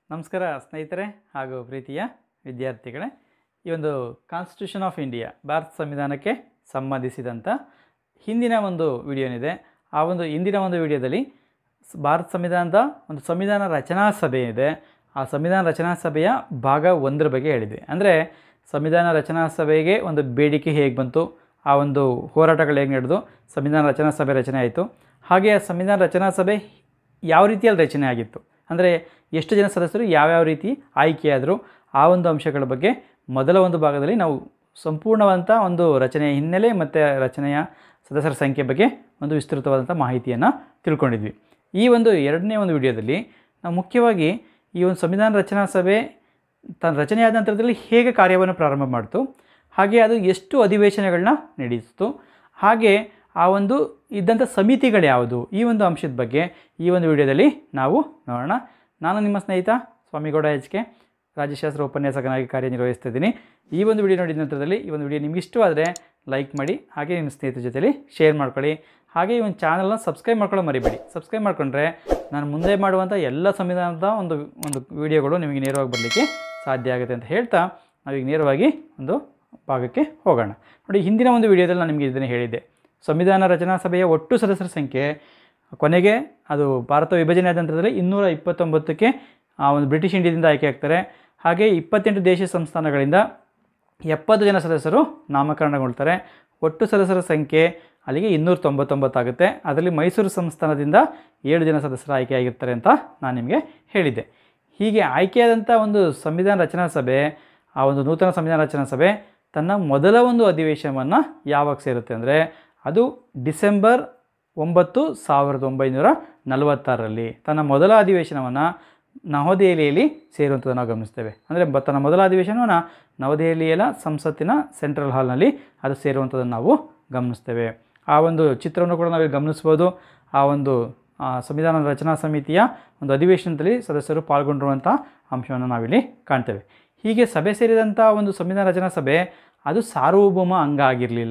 ನಮಸ್ಕಾರ ಸ್ನೇಹಿತರೆ ಹಾಗೂ ಪ್ರೀತಿಯ ವಿದ್ಯಾರ್ಥಿಗಳೇ ಈ ಒಂದು ಕಾನ್ಸ್ಟಿಟ್ಯೂಷನ್ ಆಫ್ ಇಂಡಿಯಾ ಭಾರತ ಸಂವಿಧಾನಕ್ಕೆ ಸಂಬಂಧಿಸಿದಂಥ ಹಿಂದಿನ ಒಂದು ವಿಡಿಯೋ ಏನಿದೆ ಆ ಒಂದು ಹಿಂದಿನ ಒಂದು ವಿಡಿಯೋದಲ್ಲಿ ಸ್- ಭಾರತ ಸಂವಿಧಾನದ ಒಂದು ಸಂವಿಧಾನ ರಚನಾ ಸಭೆ ಇದೆ ಆ ಸಂವಿಧಾನ ರಚನಾ ಸಭೆಯ ಭಾಗ ಒಂದರ ಬಗ್ಗೆ ಹೇಳಿದ್ವಿ ಅಂದರೆ ಸಂವಿಧಾನ ರಚನಾ ಸಭೆಗೆ ಒಂದು ಬೇಡಿಕೆ ಹೇಗೆ ಬಂತು ಆ ಒಂದು ಹೋರಾಟಗಳು ಹೇಗೆ ನಡೆದು ಸಂವಿಧಾನ ರಚನಾ ಸಭೆ ರಚನೆ ಆಯಿತು ಹಾಗೆ ಆ ಸಂವಿಧಾನ ರಚನಾ ಸಭೆ ಯಾವ ರೀತಿಯಲ್ಲಿ ರಚನೆ ಆಗಿತ್ತು ಅಂದರೆ ಎಷ್ಟು ಜನ ಸದಸ್ಯರು ಯಾವ್ಯಾವ ರೀತಿ ಆಯ್ಕೆಯಾದರು ಆ ಒಂದು ಅಂಶಗಳ ಬಗ್ಗೆ ಮೊದಲ ಒಂದು ಭಾಗದಲ್ಲಿ ನಾವು ಸಂಪೂರ್ಣವಾದಂಥ ಒಂದು ರಚನೆಯ ಹಿನ್ನೆಲೆ ಮತ್ತು ರಚನೆಯ ಸದಸ್ಯರ ಸಂಖ್ಯೆ ಬಗ್ಗೆ ಒಂದು ವಿಸ್ತೃತವಾದಂಥ ಮಾಹಿತಿಯನ್ನು ತಿಳ್ಕೊಂಡಿದ್ವಿ ಈ ಒಂದು ಎರಡನೇ ಒಂದು ವಿಡಿಯೋದಲ್ಲಿ ನಾವು ಮುಖ್ಯವಾಗಿ ಈ ಒಂದು ಸಂವಿಧಾನ ರಚನಾ ಸಭೆ ತನ್ನ ರಚನೆಯಾದ ನಂತರದಲ್ಲಿ ಹೇಗೆ ಕಾರ್ಯವನ್ನು ಪ್ರಾರಂಭ ಮಾಡ್ತು ಹಾಗೆ ಅದು ಎಷ್ಟು ಅಧಿವೇಶನಗಳನ್ನ ನಡೆಸಿತು ಹಾಗೆ ಆ ಒಂದು ಇದ್ದಂಥ ಸಮಿತಿಗಳು ಯಾವುದು ಈ ಒಂದು ಅಂಶದ ಬಗ್ಗೆ ಈ ಒಂದು ವಿಡಿಯೋದಲ್ಲಿ ನಾವು ನೋಡೋಣ ನಾನು ನಿಮ್ಮ ಸ್ನೇಹಿತ ಸ್ವಾಮಿಗೌಡ ಎಚ್ ಕೆ ರಾಜ್ಯಶಾಸ್ತ್ರ ಉಪನ್ಯಾಸಕನಾಗಿ ಕಾರ್ಯನಿರ್ವಹಿಸ್ತಿದ್ದೀನಿ ಈ ಒಂದು ವಿಡಿಯೋ ನೋಡಿದ ನಂತರದಲ್ಲಿ ಈ ಒಂದು ವಿಡಿಯೋ ನಿಮ್ಗೆ ಇಷ್ಟವಾದರೆ ಲೈಕ್ ಮಾಡಿ ಹಾಗೆ ನಿಮ್ಮ ಸ್ನೇಹಿತರ ಜೊತೆಲಿ ಶೇರ್ ಮಾಡ್ಕೊಳ್ಳಿ ಹಾಗೆ ಈ ಒಂದು ಚಾನಲ್ನ ಸಬ್ಸ್ಕ್ರೈಬ್ ಮಾಡ್ಕೊಳ್ಳೋ ಮರಿಬೇಡಿ ಸಬ್ಸ್ಕ್ರೈಬ್ ಮಾಡ್ಕೊಂಡ್ರೆ ನಾನು ಮುಂದೆ ಮಾಡುವಂಥ ಎಲ್ಲ ಸಂವಿಧಾನದ ಒಂದು ಒಂದು ವಿಡಿಯೋಗಳು ನಿಮಗೆ ನೇರವಾಗಿ ಬರಲಿಕ್ಕೆ ಸಾಧ್ಯ ಆಗುತ್ತೆ ಅಂತ ಹೇಳ್ತಾ ನಾವೀಗ ನೇರವಾಗಿ ಒಂದು ಭಾಗಕ್ಕೆ ಹೋಗೋಣ ನೋಡಿ ಹಿಂದಿನ ಒಂದು ವಿಡಿಯೋದಲ್ಲಿ ನಾನು ನಿಮಗೆ ಇದನ್ನು ಹೇಳಿದ್ದೆ ಸಂವಿಧಾನ ರಚನಾ ಸಭೆಯ ಒಟ್ಟು ಸದಸ್ಯರ ಸಂಖ್ಯೆ ಕೊನೆಗೆ ಅದು ಭಾರತ ವಿಭಜನೆ ಆದ ನಂತರದಲ್ಲಿ ಇನ್ನೂರ ಇಪ್ಪತ್ತೊಂಬತ್ತಕ್ಕೆ ಆ ಒಂದು ಬ್ರಿಟಿಷ್ ಇಂಡಿಯಾದಿಂದ ಆಯ್ಕೆ ಆಗ್ತಾರೆ ಹಾಗೆ ಇಪ್ಪತ್ತೆಂಟು ದೇಶ ಸಂಸ್ಥಾನಗಳಿಂದ ಎಪ್ಪತ್ತು ಜನ ಸದಸ್ಯರು ನಾಮಕರಣಗೊಳ್ತಾರೆ ಒಟ್ಟು ಸದಸ್ಯರ ಸಂಖ್ಯೆ ಅಲ್ಲಿಗೆ ಇನ್ನೂರ ತೊಂಬತ್ತೊಂಬತ್ತಾಗುತ್ತೆ ಅದರಲ್ಲಿ ಮೈಸೂರು ಸಂಸ್ಥಾನದಿಂದ ಏಳು ಜನ ಸದಸ್ಯರು ಆಯ್ಕೆಯಾಗಿರ್ತಾರೆ ಅಂತ ನಾನು ನಿಮಗೆ ಹೇಳಿದ್ದೆ ಹೀಗೆ ಆಯ್ಕೆಯಾದಂಥ ಒಂದು ಸಂವಿಧಾನ ರಚನಾ ಸಭೆ ಆ ಒಂದು ನೂತನ ಸಂವಿಧಾನ ರಚನಾ ಸಭೆ ತನ್ನ ಮೊದಲ ಒಂದು ಅಧಿವೇಶನವನ್ನು ಯಾವಾಗ ಸೇರುತ್ತೆ ಅಂದರೆ ಅದು ಡಿಸೆಂಬರ್ ಒಂಬತ್ತು ಸಾವಿರದ ಒಂಬೈನೂರ ನಲವತ್ತಾರರಲ್ಲಿ ತನ್ನ ಮೊದಲ ಅಧಿವೇಶನವನ್ನು ನವದೆಹಲಿಯಲ್ಲಿ ಸೇರುವಂಥದ್ದು ನಾವು ಗಮನಿಸ್ತೇವೆ ಅಂದರೆ ಬ ತನ್ನ ಮೊದಲ ಅಧಿವೇಶನವನ್ನು ನವದೆಹಲಿಯ ಸಂಸತ್ತಿನ ಸೆಂಟ್ರಲ್ ಹಾಲ್ನಲ್ಲಿ ಅದು ಸೇರುವಂಥದ್ದನ್ನು ನಾವು ಗಮನಿಸ್ತೇವೆ ಆ ಒಂದು ಚಿತ್ರವನ್ನು ಕೂಡ ನಾವಿಲ್ಲಿ ಗಮನಿಸ್ಬೋದು ಆ ಒಂದು ಆ, ಸಂವಿಧಾನ ರಚನಾ ಸಮಿತಿಯ ಒಂದು ಅಧಿವೇಶನದಲ್ಲಿ ಸದಸ್ಯರು ಪಾಲ್ಗೊಂಡಿರುವಂಥ ಅಂಶವನ್ನು ನಾವಿಲ್ಲಿ ಕಾಣ್ತೇವೆ ಹೀಗೆ ಸಭೆ ಸೇರಿದಂಥ ಒಂದು ಸಂವಿಧಾನ ರಚನಾ ಸಭೆ ಅದು ಸಾರ್ವಭೌಮ ಅಂಗ ಆಗಿರಲಿಲ್ಲ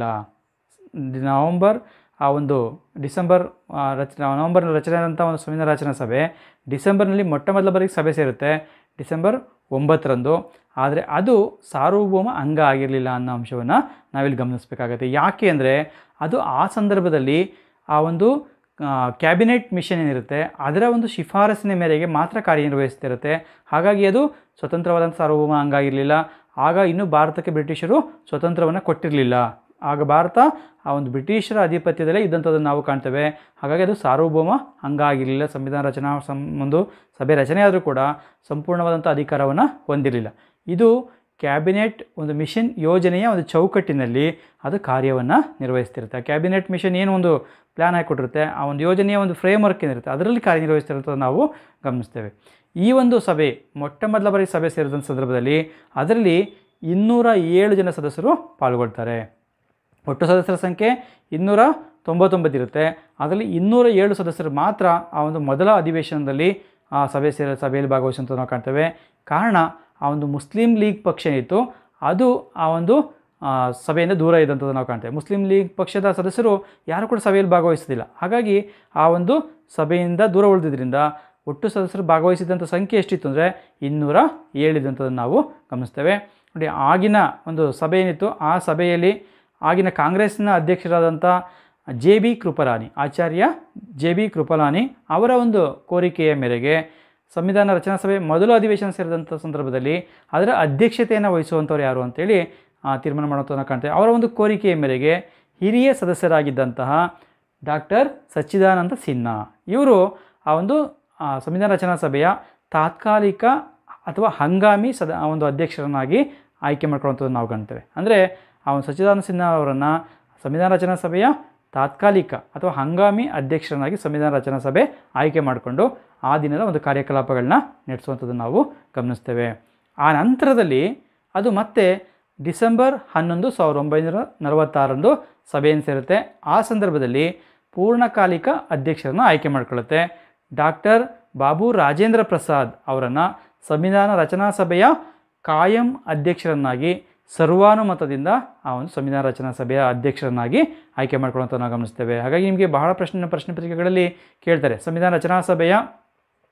ನವಂಬರ್ ಆ ಒಂದು ಡಿಸೆಂಬರ್ ಆ, ರಚನೆ ನವಂಬರ್ ರಚನೆ ಆದಂಥ ಒಂದು ಸಂವಿಧಾನ ರಚನಾ ಸಭೆ ಡಿಸೆಂಬರ್ನಲ್ಲಿ ಮೊಟ್ಟ ಮೊದಲ ಬಾರಿಗೆ ಸಭೆ ಸೇರುತ್ತೆ ಡಿಸೆಂಬರ್ ಒಂಬತ್ತರಂದು ಆದರೆ ಅದು ಸಾರ್ವಭೌಮ ಅಂಗ ಆಗಿರಲಿಲ್ಲ ಅನ್ನೋ ಅಂಶವನ್ನು ನಾವಿಲ್ಲಿ ಗಮನಿಸಬೇಕಾಗತ್ತೆ ಯಾಕೆ ಅಂದರೆ ಅದು ಆ ಸಂದರ್ಭದಲ್ಲಿ ಆ ಒಂದು ಕ್ಯಾಬಿನೆಟ್ ಮಿಷನ್ ಏನಿರುತ್ತೆ ಅದರ ಒಂದು ಶಿಫಾರಸಿನ ಮೇರೆಗೆ ಮಾತ್ರ ಕಾರ್ಯನಿರ್ವಹಿಸ್ತಿರುತ್ತೆ ಹಾಗಾಗಿ ಅದು ಸ್ವತಂತ್ರವಾದಂಥ ಸಾರ್ವಭೌಮ ಅಂಗ ಆಗಿರಲಿಲ್ಲ ಆಗ ಇನ್ನೂ ಭಾರತಕ್ಕೆ ಬ್ರಿಟಿಷರು ಸ್ವತಂತ್ರವನ್ನು ಕೊಟ್ಟಿರಲಿಲ್ಲ ಆಗ ಭಾರತ ಆ ಒಂದು ಬ್ರಿಟಿಷರ ಆಧಿಪತ್ಯದಲ್ಲೇ ಇದ್ದಂಥದ್ದನ್ನು ನಾವು ಕಾಣ್ತೇವೆ ಹಾಗಾಗಿ ಅದು ಸಾರ್ವಭೌಮ ಅಂಗ ಆಗಿರಲಿಲ್ಲ ಸಂವಿಧಾನ ರಚನಾ ಸಂ ಒಂದು ಸಭೆ ರಚನೆ ಆದರೂ ಕೂಡ ಸಂಪೂರ್ಣವಾದಂಥ ಅಧಿಕಾರವನ್ನು ಹೊಂದಿರಲಿಲ್ಲ ಇದು ಕ್ಯಾಬಿನೆಟ್ ಒಂದು ಮಿಷನ್ ಯೋಜನೆಯ ಒಂದು ಚೌಕಟ್ಟಿನಲ್ಲಿ ಅದು ಕಾರ್ಯವನ್ನು ನಿರ್ವಹಿಸ್ತಿರುತ್ತೆ ಆ ಕ್ಯಾಬಿನೆಟ್ ಮಿಷನ್ ಏನು ಒಂದು ಪ್ಲ್ಯಾನ್ ಹಾಕಿಕೊಟ್ಟಿರುತ್ತೆ ಆ ಒಂದು ಯೋಜನೆಯ ಒಂದು ಫ್ರೇಮ್ವರ್ಕ್ ಏನಿರುತ್ತೆ ಅದರಲ್ಲಿ ಕಾರ್ಯನಿರ್ವಹಿಸ್ತಿರೋಂಥದ್ದು ನಾವು ಗಮನಿಸ್ತೇವೆ ಈ ಒಂದು ಸಭೆ ಮೊಟ್ಟ ಮೊದಲ ಬಾರಿ ಸಭೆ ಸೇರಿದಂಥ ಸಂದರ್ಭದಲ್ಲಿ ಅದರಲ್ಲಿ ಇನ್ನೂರ ಏಳು ಜನ ಸದಸ್ಯರು ಪಾಲ್ಗೊಳ್ತಾರೆ ಒಟ್ಟು ಸದಸ್ಯರ ಸಂಖ್ಯೆ ಇನ್ನೂರ ತೊಂಬತ್ತೊಂಬತ್ತು ಇರುತ್ತೆ ಅದರಲ್ಲಿ ಇನ್ನೂರ ಏಳು ಸದಸ್ಯರು ಮಾತ್ರ ಆ ಒಂದು ಮೊದಲ ಅಧಿವೇಶನದಲ್ಲಿ ಆ ಸಭೆ ಸೇರ ಸಭೆಯಲ್ಲಿ ಭಾಗವಹಿಸುವಂಥದ್ದು ನಾವು ಕಾಣ್ತೇವೆ ಕಾರಣ ಆ ಒಂದು ಮುಸ್ಲಿಂ ಲೀಗ್ ಪಕ್ಷ ಏನಿತ್ತು ಅದು ಆ ಒಂದು ಆ, ಸಭೆಯಿಂದ ದೂರ ಇದ್ದಂಥದ್ದು ನಾವು ಕಾಣ್ತೇವೆ ಮುಸ್ಲಿಂ ಲೀಗ್ ಪಕ್ಷದ ಸದಸ್ಯರು ಯಾರು ಕೂಡ ಸಭೆಯಲ್ಲಿ ಭಾಗವಹಿಸೋದಿಲ್ಲ ಹಾಗಾಗಿ ಆ ಒಂದು ಸಭೆಯಿಂದ ದೂರ ಉಳಿದಿದ್ದರಿಂದ ಒಟ್ಟು ಸದಸ್ಯರು ಭಾಗವಹಿಸಿದಂಥ ಸಂಖ್ಯೆ ಎಷ್ಟಿತ್ತು ಅಂದರೆ ಇನ್ನೂರ ಏಳಿದಂಥದ್ದನ್ನು ನಾವು ಗಮನಿಸ್ತೇವೆ ನೋಡಿ ಆಗಿನ ಒಂದು ಸಭೆ ಏನಿತ್ತು ಆ ಸಭೆಯಲ್ಲಿ ಆಗಿನ ಕಾಂಗ್ರೆಸ್ನ ಅಧ್ಯಕ್ಷರಾದಂಥ J B Kripalani Acharya J B Kripalani ಅವರ ಒಂದು ಕೋರಿಕೆಯ ಮೇರೆಗೆ ಸಂವಿಧಾನ ರಚನಾ ಸಭೆ ಮೊದಲು ಅಧಿವೇಶನ ಸೇರಿದಂಥ ಸಂದರ್ಭದಲ್ಲಿ ಅದರ ಅಧ್ಯಕ್ಷತೆಯನ್ನು ವಹಿಸುವಂಥವ್ರು ಯಾರು ಅಂತೇಳಿ ಆ, ತೀರ್ಮಾನ ಮಾಡುವಂಥದ್ದು ನಾವು ಕಾಣ್ತೇವೆ ಅವರ ಒಂದು ಕೋರಿಕೆಯ ಮೇರೆಗೆ ಹಿರಿಯ ಸದಸ್ಯರಾಗಿದ್ದಂತಹ ಡಾಕ್ಟರ್ ಸಚ್ಚಿದಾನಂದ ಸಿನ್ಹಾ ಇವರು ಆ ಒಂದು ಆ, ಸಂವಿಧಾನ ರಚನಾ ಸಭೆಯ ತಾತ್ಕಾಲಿಕ ಅಥವಾ ಹಂಗಾಮಿ ಸದ ಆ ಒಂದು ಅಧ್ಯಕ್ಷರನ್ನಾಗಿ ಆಯ್ಕೆ ಮಾಡ್ಕೊಳ್ಳುವಂಥದ್ದು ನಾವು ಕಾಣ್ತೇವೆ ಅಂದರೆ ಆ ಒಂದು ಸಚ್ಚಿದಾನಂದ ಸಿನ್ಹಾ ಅವರನ್ನು ಸಂವಿಧಾನ ರಚನಾ ಸಭೆಯ ತಾತ್ಕಾಲಿಕ ಅಥವಾ ಹಂಗಾಮಿ ಅಧ್ಯಕ್ಷರನ್ನಾಗಿ ಸಂವಿಧಾನ ರಚನಾ ಸಭೆ ಆಯ್ಕೆ ಮಾಡಿಕೊಂಡು ಆ ದಿನದ ಒಂದು ಕಾರ್ಯಕಲಾಪಗಳನ್ನ ನಡೆಸುವಂಥದ್ದನ್ನು ನಾವು ಗಮನಿಸ್ತೇವೆ ಆ ನಂತರದಲ್ಲಿ ಅದು ಮತ್ತೆ ಡಿಸೆಂಬರ್ ಹನ್ನೊಂದು ಸಾವಿರದ ಒಂಬೈನೂರ ನಲವತ್ತಾರರಂದು ಸಭೆಯನ್ನು ಸೇರುತ್ತೆ ಆ ಸಂದರ್ಭದಲ್ಲಿ ಪೂರ್ಣಕಾಲಿಕ ಅಧ್ಯಕ್ಷರನ್ನು ಆಯ್ಕೆ ಮಾಡಿಕೊಳ್ಳುತ್ತೆ ಡಾಕ್ಟರ್ ಬಾಬು ರಾಜೇಂದ್ರ ಪ್ರಸಾದ್ ಅವರನ್ನು ಸಂವಿಧಾನ ರಚನಾ ಸಭೆಯ ಕಾಯಂ ಅಧ್ಯಕ್ಷರನ್ನಾಗಿ ಸರ್ವಾನುಮತದಿಂದ ಆ ಒಂದು ಸಂವಿಧಾನ ರಚನಾ ಸಭೆಯ ಅಧ್ಯಕ್ಷರನ್ನಾಗಿ ಆಯ್ಕೆ ಮಾಡ್ಕೊಳ್ಳುವಂಥ ನಾವು ಗಮನಿಸ್ತೇವೆ ಹಾಗಾಗಿ ನಿಮಗೆ ಬಹಳ ಪ್ರಶ್ನೆ ಪ್ರಶ್ನೆ ಪತ್ರಿಕೆಗಳಲ್ಲಿ ಕೇಳ್ತಾರೆ ಸಂವಿಧಾನ ರಚನಾ ಸಭೆಯ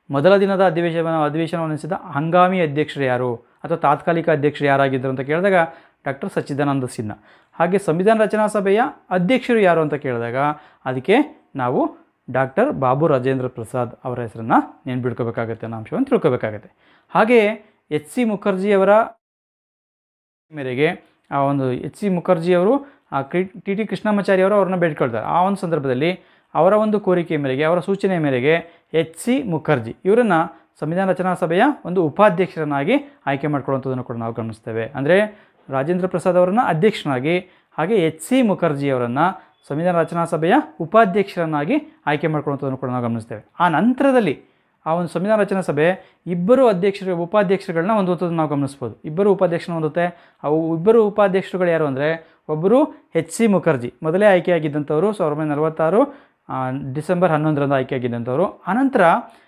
ಮೊದಲ ದಿನದ ಅಧಿವೇಶನ ಅಧಿವೇಶನವನ್ನು ನಡೆಸಿದ ಹಂಗಾಮಿ ಅಧ್ಯಕ್ಷರು ಯಾರು ಅಥವಾ ತಾತ್ಕಾಲಿಕ ಅಧ್ಯಕ್ಷರು ಯಾರಾಗಿದ್ದರು ಅಂತ ಕೇಳಿದಾಗ ಡಾಕ್ಟರ್ ಸಚ್ಚಿದಾನಂದ ಸಿನ್ಹಾ ಹಾಗೆ ಸಂವಿಧಾನ ರಚನಾ ಸಭೆಯ ಅಧ್ಯಕ್ಷರು ಯಾರು ಅಂತ ಕೇಳಿದಾಗ ಅದಕ್ಕೆ ನಾವು ಡಾಕ್ಟರ್ ಬಾಬು ರಾಜೇಂದ್ರ ಪ್ರಸಾದ್ ಅವರ ಹೆಸರನ್ನು ನೆನ್ಪಿಡ್ಕೋಬೇಕಾಗತ್ತೆ ಅನ್ನೋ ಅಂಶವನ್ನು ತಿಳ್ಕೊಬೇಕಾಗತ್ತೆ ಹಾಗೆ ಎಚ್ ಸಿ ಮುಖರ್ಜಿಯವರ ಮೇರೆಗೆ ಆ ಒಂದು ಎಚ್ ಸಿ ಮುಖರ್ಜಿಯವರು ಆ ಕ್ರಿ ಟಿ ಟಿ ಕೃಷ್ಣಮಾಚಾರಿ ಅವರು ಅವ್ರನ್ನ ಬೇಡ್ಕೊಳ್ತಾರೆ ಆ ಒಂದು ಸಂದರ್ಭದಲ್ಲಿ ಅವರ ಒಂದು ಕೋರಿಕೆ ಮೇರೆಗೆ ಅವರ ಸೂಚನೆ ಮೇರೆಗೆ ಎಚ್ ಸಿ ಮುಖರ್ಜಿ ಇವರನ್ನು ಸಂವಿಧಾನ ರಚನಾ ಸಭೆಯ ಒಂದು ಉಪಾಧ್ಯಕ್ಷರನ್ನಾಗಿ ಆಯ್ಕೆ ಮಾಡ್ಕೊಳ್ಳುವಂಥದ್ದನ್ನು ಕೂಡ ನಾವು ಗಮನಿಸ್ತೇವೆ ಅಂದರೆ ರಾಜೇಂದ್ರ ಪ್ರಸಾದ್ ಅವರನ್ನು ಅಧ್ಯಕ್ಷನಾಗಿ ಹಾಗೆ ಎಚ್ ಸಿ ಮುಖರ್ಜಿ ಅವರನ್ನು ಸಂವಿಧಾನ ರಚನಾ ಸಭೆಯ ಉಪಾಧ್ಯಕ್ಷರನ್ನಾಗಿ ಆಯ್ಕೆ ಮಾಡ್ಕೊಳ್ಳುವಂಥದ್ದನ್ನು ಕೂಡ ನಾವು ಗಮನಿಸ್ತೇವೆ ಆ ನಂತರದಲ್ಲಿ ಆ ಒಂದು ಸಂವಿಧಾನ ರಚನಾ ಸಭೆ ಇಬ್ಬರು ಅಧ್ಯಕ್ಷರು ಉಪಾಧ್ಯಕ್ಷರುಗಳನ್ನ ಹೊಂದುವಂಥದ್ದು ನಾವು ಗಮನಿಸ್ಬೋದು ಇಬ್ಬರು ಉಪಾಧ್ಯಕ್ಷರನ್ನ ಹೊಂದುತ್ತೆ ಅವು ಇಬ್ಬರು ಉಪಾಧ್ಯಕ್ಷರುಗಳು ಯಾರು ಅಂದರೆ ಒಬ್ಬರು ಎಚ್ ಸಿ ಮುಖರ್ಜಿ ಮೊದಲೇ ಆಯ್ಕೆಯಾಗಿದ್ದಂಥವರು ಸಾವಿರದ ಒಂಬೈನೂರ ನಲವತ್ತಾರು ಆ, ಡಿಸೆಂಬರ್ ಹನ್ನೊಂದರಂದು ಆಯ್ಕೆಯಾಗಿದ್ದಂಥವರು ಆನಂತರ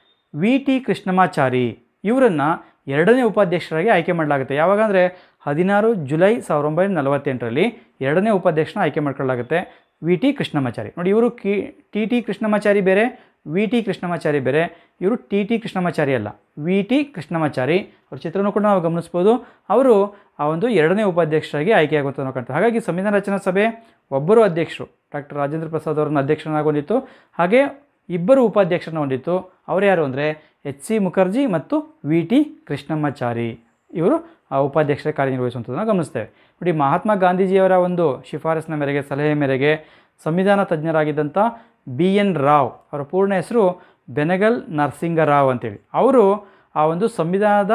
ವಿ ಟಿ ಕೃಷ್ಣಮಾಚಾರಿ ಇವರನ್ನು ಎರಡನೇ ಉಪಾಧ್ಯಕ್ಷರಾಗಿ ಆಯ್ಕೆ ಮಾಡಲಾಗುತ್ತೆ ಯಾವಾಗ ಅಂದರೆ ಹದಿನಾರು ಜುಲೈ ಸಾವಿರದ ಒಂಬೈನೂರ ನಲವತ್ತೆಂಟರಲ್ಲಿ ಎರಡನೇ ಉಪಾಧ್ಯಕ್ಷನ ಆಯ್ಕೆ ಮಾಡ್ಕೊಳ್ಳಲಾಗುತ್ತೆ ವಿ ಟಿ ಕೃಷ್ಣಮಾಚಾರಿ ನೋಡಿ ಇವರು ಕಿ ಟಿ ಟಿ ಕೃಷ್ಣಮಾಚಾರಿ ಬೇರೆ ವಿ ಟಿ ಕೃಷ್ಣಮಾಚಾರಿ ಬೇರೆ ಇವರು ಟಿ ಟಿ ಕೃಷ್ಣಮಾಚಾರಿ ಅಲ್ಲ ವಿ ಟಿ ಕೃಷ್ಣಮಾಚಾರಿ ಅವ್ರ ಚಿತ್ರನೂ ಕೂಡ ನಾವು ಗಮನಿಸ್ಬೋದು ಅವರು ಆ ಒಂದು ಎರಡನೇ ಉಪಾಧ್ಯಕ್ಷರಾಗಿ ಆಯ್ಕೆಯಾಗುವಂಥ ನಾವು ಕಾಣ್ತೇವೆ ಹಾಗಾಗಿ ಸಂವಿಧಾನ ರಚನಾ ಸಭೆ ಒಬ್ಬರು ಅಧ್ಯಕ್ಷರು ಡಾಕ್ಟರ್ ರಾಜೇಂದ್ರ ಪ್ರಸಾದ್ ಅವರನ್ನು ಅಧ್ಯಕ್ಷರನ್ನಾಗಿ ಹೊಂದಿತ್ತು ಹಾಗೆ ಇಬ್ಬರು ಉಪಾಧ್ಯಕ್ಷರನ್ನ ಹೊಂದಿತ್ತು ಅವರು ಯಾರು ಅಂದರೆ ಎಚ್ ಸಿ ಮುಖರ್ಜಿ ಮತ್ತು ವಿ ಟಿ ಕೃಷ್ಣಮ್ಮಾಚಾರಿ ಇವರು ಆ ಉಪಾಧ್ಯಕ್ಷರ ಕಾರ್ಯನಿರ್ವಹಿಸುವಂಥದ್ದನ್ನು ಗಮನಿಸ್ತೇವೆ ನೋಡಿ ಮಹಾತ್ಮ ಗಾಂಧೀಜಿಯವರ ಒಂದು ಶಿಫಾರಸಿನ ಮೇರೆಗೆ ಸಲಹೆ ಮೇರೆಗೆ ಸಂವಿಧಾನ ತಜ್ಞರಾಗಿದ್ದಂಥ ಬಿ ಎನ್ ರಾವ್ ಅವರ ಪೂರ್ಣ ಹೆಸರು ಬೆನಗಲ್ ನರಸಿಂಗರಾವ್ ಅಂತೇಳಿ ಅವರು ಆ ಒಂದು ಸಂವಿಧಾನದ